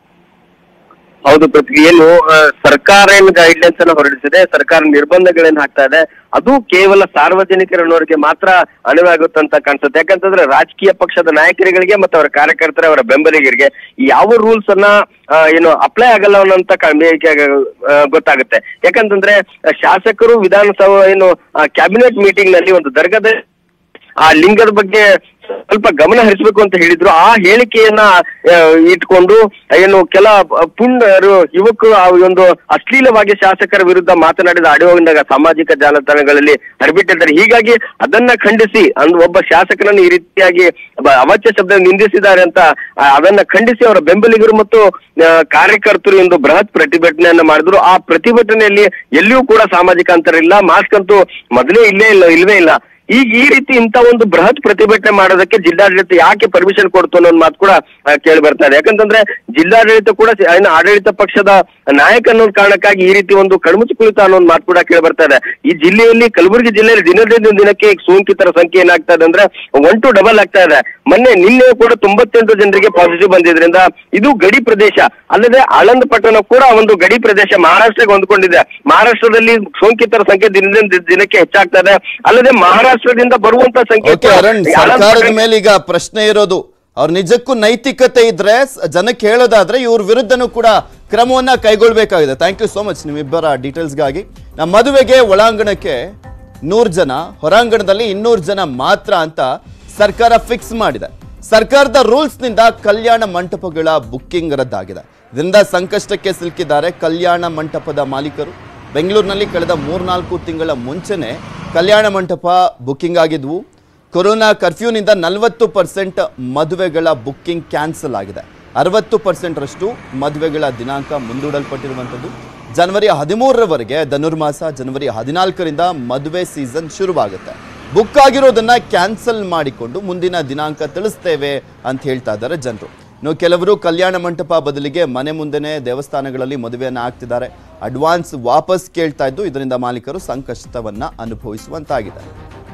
ಹೌದು ಪೃಥ್ವಿ ಏನು ಆ, ಸರ್ಕಾರ ಏನು ಗೈಡ್ಲೈನ್ಸ್ ಅನ್ನು ಹೊರಡಿಸಿದೆ ಸರ್ಕಾರ ನಿರ್ಬಂಧಗಳನ್ನ ಹಾಕ್ತಾ ಇದೆ ಅದು ಕೇವಲ ಸಾರ್ವಜನಿಕರನ್ನೋರಿಗೆ ಮಾತ್ರ ಅನುವಾಗುತ್ತಂತ ಕಾಣಿಸುತ್ತೆ ಯಾಕಂತಂದ್ರೆ ರಾಜಕೀಯ ಪಕ್ಷದ ನಾಯಕರುಗಳಿಗೆ ಮತ್ತು ಅವರ ಕಾರ್ಯಕರ್ತರ ಅವರ ಬೆಂಬಲಿಗರಿಗೆ ಯಾವ ರೂಲ್ಸ್ ಅನ್ನ ಆ, ಏನು ಅಪ್ಲೈ ಆಗಲ್ಲ ಅನ್ನೋಂತ ಕ- ಮೇ- ಆ, ಗೊತ್ತಾಗುತ್ತೆ ಯಾಕಂತಂದ್ರೆ ಆ, ಶಾಸಕರು ವಿಧಾನಸಭಾ ಏನು ಕ್ಯಾಬಿನೆಟ್ ಮೀಟಿಂಗ್ ನಲ್ಲಿ ಒಂದು ದರ್ಗದ ಆ ಲಿಂಗದ ಬಗ್ಗೆ ಸ್ವಲ್ಪ ಗಮನ ಹರಿಸಬೇಕು ಅಂತ ಹೇಳಿದ್ರು ಆ ಹೇಳಿಕೆಯನ್ನ ಆ, ಇಟ್ಕೊಂಡು ಏನು ಕೆಲ ಪುಂಡರು ಯುವಕರು ಆ ಒಂದು ಅಶ್ಲೀಲವಾಗಿ ಶಾಸಕರ ವಿರುದ್ಧ ಮಾತನಾಡಿದ ಆಡಿಯೋದಾಗ ಸಾಮಾಜಿಕ ಜಾಲತಾಣಗಳಲ್ಲಿ ಹರಿಬಿಟ್ಟಿದ್ದಾರೆ ಹೀಗಾಗಿ ಅದನ್ನ ಖಂಡಿಸಿ ಅಂದ್ ಒಬ್ಬ ಶಾಸಕರನ್ನು ಈ ರೀತಿಯಾಗಿ ಬ- ಅವಾಚ್ಯ ಶಬ್ದ ನಿಂದಿಸಿದ್ದಾರೆ ಅಂತ ಆ, ಅದನ್ನ ಖಂಡಿಸಿ ಅವರ ಬೆಂಬಲಿಗರು ಮತ್ತು ಆ, ಕಾರ್ಯಕರ್ತರು ಇಂದು ಬೃಹತ್ ಪ್ರತಿಭಟನೆಯನ್ನ ಮಾಡಿದ್ರು ಆ ಪ್ರತಿಭಟನೆಯಲ್ಲಿ ಎಲ್ಲಿಯೂ ಕೂಡ ಸಾಮಾಜಿಕ ಅಂತರ ಇಲ್ಲ ಮಾಸ್ಕ್ ಅಂತೂ ಮೊದಲೇ ಇಲ್ಲೇ ಇಲ್ಲ ಇಲ್ವೇ ಇಲ್ಲ ಈಗ ಈ ರೀತಿ ಇಂತ ಒಂದು ಬೃಹತ್ ಪ್ರತಿಭಟನೆ ಮಾಡೋದಕ್ಕೆ ಜಿಲ್ಲಾಡಳಿತ ಯಾಕೆ ಪರ್ಮಿಷನ್ ಕೊಡ್ತು ಅನ್ನೋ ಒಂದು ಮಾತು ಕೂಡ ಕೇಳಿ ಬರ್ತಾ ಇದೆ ಯಾಕಂತಂದ್ರೆ ಜಿಲ್ಲಾಡಳಿತ ಕೂಡ ಸಿ- ಏನು ಆಡಳಿತ ಪಕ್ಷದ ನಾಯಕ ಅನ್ನೋ ಕಾರಣಕ್ಕಾಗಿ ಈ ರೀತಿ ಒಂದು ಕಣ್ಮುಚ್ಚಿ ಕುಳಿತ ಅನ್ನೋ ಒಂದು ಮಾತು ಕೂಡ ಕೇಳಿ ಬರ್ತಾ ಇದೆ ಈ ಜಿಲ್ಲೆಯಲ್ಲಿ ಕಲಬುರಗಿ ಜಿಲ್ಲೆಯಲ್ಲಿ ದಿನದಿಂದ ದಿನಕ್ಕೆ ಸೋಂಕಿತರ ಸಂಖ್ಯೆ ಏನಾಗ್ತಾ ಇದೆ ಅಂದ್ರೆ ಒನ್ ಟು ಡಬಲ್ ಆಗ್ತಾ ಇದೆ ಮೊನ್ನೆ ನಿನ್ನೆ ಕೂಡ ತೊಂಬತ್ತೆಂಟು ಜನರಿಗೆ ಪಾಸಿಟಿವ್ ಬಂದಿದ್ರಿಂದ ಇದು ಗಡಿ ಪ್ರದೇಶ ಅಲ್ಲದೆ ಆಳಂದ್ ಪಟ್ಟಣ ಕೂಡ ಒಂದು ಗಡಿ ಪ್ರದೇಶ ಮಹಾರಾಷ್ಟ್ರಕ್ಕೆ ಹೊಂದ್ಕೊಂಡಿದೆ ಮಹಾರಾಷ್ಟ್ರದಲ್ಲಿ ಸೋಂಕಿತರ ಸಂಖ್ಯೆ ದಿನದಿಂದ ದಿ- ದಿನಕ್ಕೆ ಹೆಚ್ಚಾಗ್ತಾ ಇದೆ ಅಲ್ಲದೆ ಮಹಾರಾಷ್ಟ್ರದಿಂದ ಬರುವಂತ ಸಂಖ್ಯೆ ಓಕೆ ಕೂಡ ಅರುಣ್ ಆಳಂದ್ ಸರ್ಕಾರದ ಪಟ್ಟಣ- ಮೇಲೆ ಈಗ ಪ್ರಶ್ನೆ ಇರೋದು ಅವ್ರ ನಿಜಕ್ಕೂ ನೈತಿಕತೆ ಇದ್ರೆ ಸ- ಜನಕ್ಕೆ ಹೇಳೋದಾದ್ರೆ ಇವ್ರ ವಿರುದ್ಧನೂ ಕೂಡ ಕ್ರಮವನ್ನ ಕೈಗೊಳ್ಬೇಕಾಗಿದೆ ಥ್ಯಾಂಕ್ ಯು ಸೋ ಮಚ್ ನಿಮ್ಮಿಬ್ಬರ ಡೀಟೇಲ್ಸ್ಗಾಗಿ ನಮ್ಮ ಮದುವೆಗೆ ಒಳಾಂಗಣಕ್ಕೆ ನೂರು ಜನ ಹೊರಾಂಗಣದಲ್ಲಿ ಇನ್ನೂರು ಜನ ಮಾತ್ರ ಅಂತ ಸರ್ಕಾರ ಫಿಕ್ಸ್ ಮಾಡಿದೆ ಸರ್ಕಾರದ ರೂಲ್ಸ್ ನಿಂದ ಕಲ್ಯಾಣ ಮಂಟಪಗಳ ಬುಕ್ಕಿಂಗ್ ರದ್ದಾಗಿದೆ ಇದರಿಂದ ಸಂಕಷ್ಟಕ್ಕೆ ಸಿಲುಕಿದ್ದಾರೆ ಕಲ್ಯಾಣ ಮಂಟಪದ ಮಾಲೀಕರು ಬೆಂಗಳೂರಿನಲ್ಲಿ ಕಳೆದ ಮೂರ್ನಾಲ್ಕು ತಿಂಗಳ ಮುಂಚೆನೆ ಕಲ್ಯಾಣ ಮಂಟಪ ಬುಕ್ಕಿಂಗ್ ಆಗಿದ್ವು ಕೊರೋನಾ ಕರ್ಫ್ಯೂನಿಂದ ನಲವತ್ತು ಪರ್ಸೆಂಟ್ ಮದುವೆಗಳ ಬುಕ್ಕಿಂಗ್ ಕ್ಯಾನ್ಸಲ್ ಆಗಿದೆ ಅರವತ್ತು ಪರ್ಸೆಂಟ್ರಷ್ಟು ಮದುವೆಗಳ ದಿನಾಂಕ ಮುಂದೂಡಲ್ಪಟ್ಟಿರುವಂಥದ್ದು ಜನವರಿ ಹದಿಮೂರರವರೆಗೆ ಧನುರ್ಮಾಸ ಜನವರಿ ಹದಿನಾಲ್ಕರಿಂದ ಮದುವೆ ಸೀಸನ್ ಶುರುವಾಗುತ್ತೆ ಬುಕ್ ಆಗಿರೋದನ್ನ ಕ್ಯಾನ್ಸಲ್ ಮಾಡಿಕೊಂಡು ಮುಂದಿನ ದಿನಾಂಕ ತಿಳಿಸ್ತೇವೆ ಅಂತ ಹೇಳ್ತಾ ಇದ್ದಾರೆ ಜನರು ಇನ್ನು ಕೆಲವರು ಕಲ್ಯಾಣ ಮಂಟಪ ಬದಲಿಗೆ ಮನೆ ಮುಂದೆನೆ ದೇವಸ್ಥಾನಗಳಲ್ಲಿ ಮದುವೆಯನ್ನು ಆಗ್ತಿದ್ದಾರೆ ಅಡ್ವಾನ್ಸ್ ವಾಪಸ್ ಕೇಳ್ತಾ ಇದ್ದು ಇದರಿಂದ ಮಾಲೀಕರು ಸಂಕಷ್ಟವನ್ನ ಅನುಭವಿಸುವಂತಾಗಿದೆ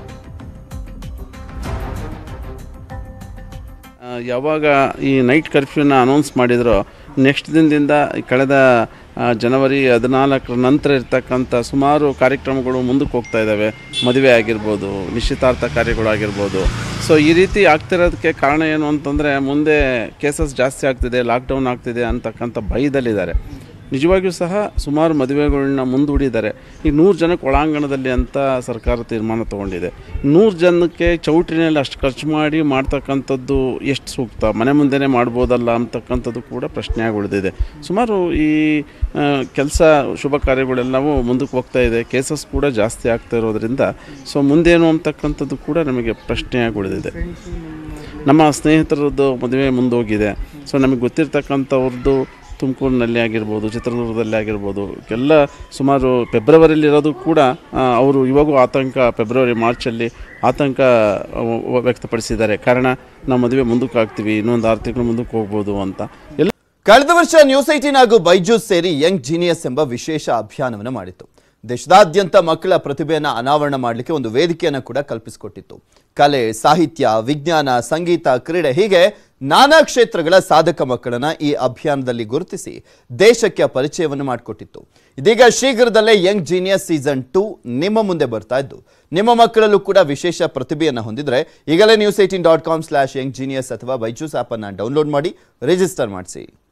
ಆ, ಯಾವಾಗ ಈ ನೈಟ್ ಕರ್ಫ್ಯೂನ ಅನೌನ್ಸ್ ಮಾಡಿದ್ರು ನೆಕ್ಸ್ಟ್ ದಿನದಿಂದ ಈ ಕಳೆದ ಆ, ಜನವರಿ ಹದಿನಾಲ್ಕರ ನಂತರ ಇರ್ತಕ್ಕಂಥ ಸುಮಾರು ಕಾರ್ಯಕ್ರಮಗಳು ಮುಂದಕ್ಕೆ ಹೋಗ್ತಾ ಇದ್ದಾವೆ ಮದುವೆ ಆಗಿರ್ಬೋದು ನಿಶ್ಚಿತಾರ್ಥ ಕಾರ್ಯಗಳಾಗಿರ್ಬೋದು ಸೊ ಈ ರೀತಿ ಆಗ್ತಿರೋದಕ್ಕೆ ಕಾರಣ ಏನು ಅಂತಂದರೆ ಮುಂದೆ ಕೇಸಸ್ ಜಾಸ್ತಿ ಆಗ್ತಿದೆ ಲಾಕ್ಡೌನ್ ಆಗ್ತಿದೆ ಅಂತಕ್ಕಂಥ ಭಯದಲ್ಲಿದ್ದಾರೆ ನಿಜವಾಗಿಯೂ ಸಹ ಸುಮಾರು ಮದುವೆಗಳನ್ನ ಮುಂದೂಡಿದ್ದಾರೆ ಈ ನೂರು ಜನಕ್ಕೆ ಒಳಾಂಗಣದಲ್ಲಿ ಅಂತ ಸರ್ಕಾರ ತೀರ್ಮಾನ ತೊಗೊಂಡಿದೆ ನೂರು ಜನಕ್ಕೆ ಚೌಟ್ರಿನಲ್ಲಿ ಅಷ್ಟು ಖರ್ಚು ಮಾಡಿ ಮಾಡ್ತಕ್ಕಂಥದ್ದು ಎಷ್ಟು ಸೂಕ್ತ ಮನೆ ಮುಂದೆನೇ ಮಾಡ್ಬೋದಲ್ಲ ಅಂತಕ್ಕಂಥದ್ದು ಕೂಡ ಪ್ರಶ್ನೆಯಾಗಿ ಉಳಿದಿದೆ ಸುಮಾರು ಈ ಕೆಲಸ ಶುಭ ಕಾರ್ಯಗಳೆಲ್ಲವೂ ಮುಂದಕ್ಕೆ ಹೋಗ್ತಾ ಇದೆ ಕೇಸಸ್ ಕೂಡ ಜಾಸ್ತಿ ಆಗ್ತಾ ಇರೋದ್ರಿಂದ ಸೊ ಮುಂದೇನು ಅಂತಕ್ಕಂಥದ್ದು ಕೂಡ ನಮಗೆ ಪ್ರಶ್ನೆಯಾಗಿ ಉಳಿದಿದೆ ನಮ್ಮ ಸ್ನೇಹಿತರದ್ದು ಮದುವೆ ಮುಂದೋಗಿದೆ ಸೊ ನಮಗೆ ಗೊತ್ತಿರ್ತಕ್ಕಂಥವ್ರದ್ದು ತುಮಕೂರಿನಲ್ಲಿ ಆಗಿರ್ಬೋದು ಚಿತ್ರದುರ್ಗದಲ್ಲಿ ಆಗಿರ್ಬೋದು ಎಲ್ಲ ಸುಮಾರು ಫೆಬ್ರವರಿಯಲ್ಲಿ ಇರೋದು ಕೂಡ ಆ, ಅವರು ಇವಾಗೂ ಆತಂಕ ಫೆಬ್ರವರಿ ಮಾರ್ಚಲ್ಲಿ ಆತಂಕ ಆ, ವ- ವ್ಯಕ್ತಪಡಿಸಿದ್ದಾರೆ ಕಾರಣ ನಾವು ಮದುವೆ ಮುಂದಕ್ಕೆ ಆಗ್ತೀವಿ ಇನ್ನೊಂದು ಆರು ತಿಂಗಳು ಮುಂದಕ್ಕೆ ಹೋಗ್ಬೋದು ಅಂತ ಎಲ್ಲ ಕಳೆದ ವರ್ಷ ನ್ಯೂಸ್ ಏಟೀನ್ ಹಾಗೂ ಬೈಜೂಸ್ ಸೇರಿ ಯಂಗ್ ಜೀನಿಯಸ್ ಎಂಬ ವಿಶೇಷ ಅಭಿಯಾನವನ್ನು ಮಾಡಿತ್ತು ದೇಶದಾದ್ಯಂತ ಮಕ್ಕಳ ಪ್ರತಿಭೆಯನ್ನು ಅನಾವರಣ ಮಾಡಲಿಕ್ಕೆ ಒಂದು ವೇದಿಕೆಯನ್ನು ಕೂಡ ಕಲ್ಪಿಸಿಕೊಟ್ಟಿತ್ತು ಕಲೆ ಸಾಹಿತ್ಯ ವಿಜ್ಞಾನ ಸಂಗೀತ ಕ್ರೀಡೆ ಹೀಗೆ ನಾನಾ ಕ್ಷೇತ್ರಗಳ ಸಾಧಕ ಮಕ್ಕಳನ್ನ ಈ ಅಭಿಯಾನದಲ್ಲಿ ಗುರುತಿಸಿ ದೇಶಕ್ಕೆ ಪರಿಚಯವನ್ನು ಮಾಡಿಕೊಟ್ಟಿತ್ತು ಇದೀಗ ಶೀಘ್ರದಲ್ಲೇ ಯಂಗ್ ಜೀನಿಯಸ್ ಸೀಸನ್ ಟೂ ನಿಮ್ಮ ಮುಂದೆ ಬರ್ತಾ ಇದ್ದು ನಿಮ್ಮ ಮಕ್ಕಳಲ್ಲೂ ಕೂಡ ವಿಶೇಷ ಪ್ರತಿಭೆಯನ್ನು ಹೊಂದಿದ್ರೆ ಈಗಲೇ news eighteen dot com slash young genius ಅಥವಾ ಬೈಜೂಸ್ ಆ್ಯಪನ್ನು ಡೌನ್ಲೋಡ್ ಮಾಡಿ ರಿಜಿಸ್ಟರ್ ಮಾಡಿಸಿ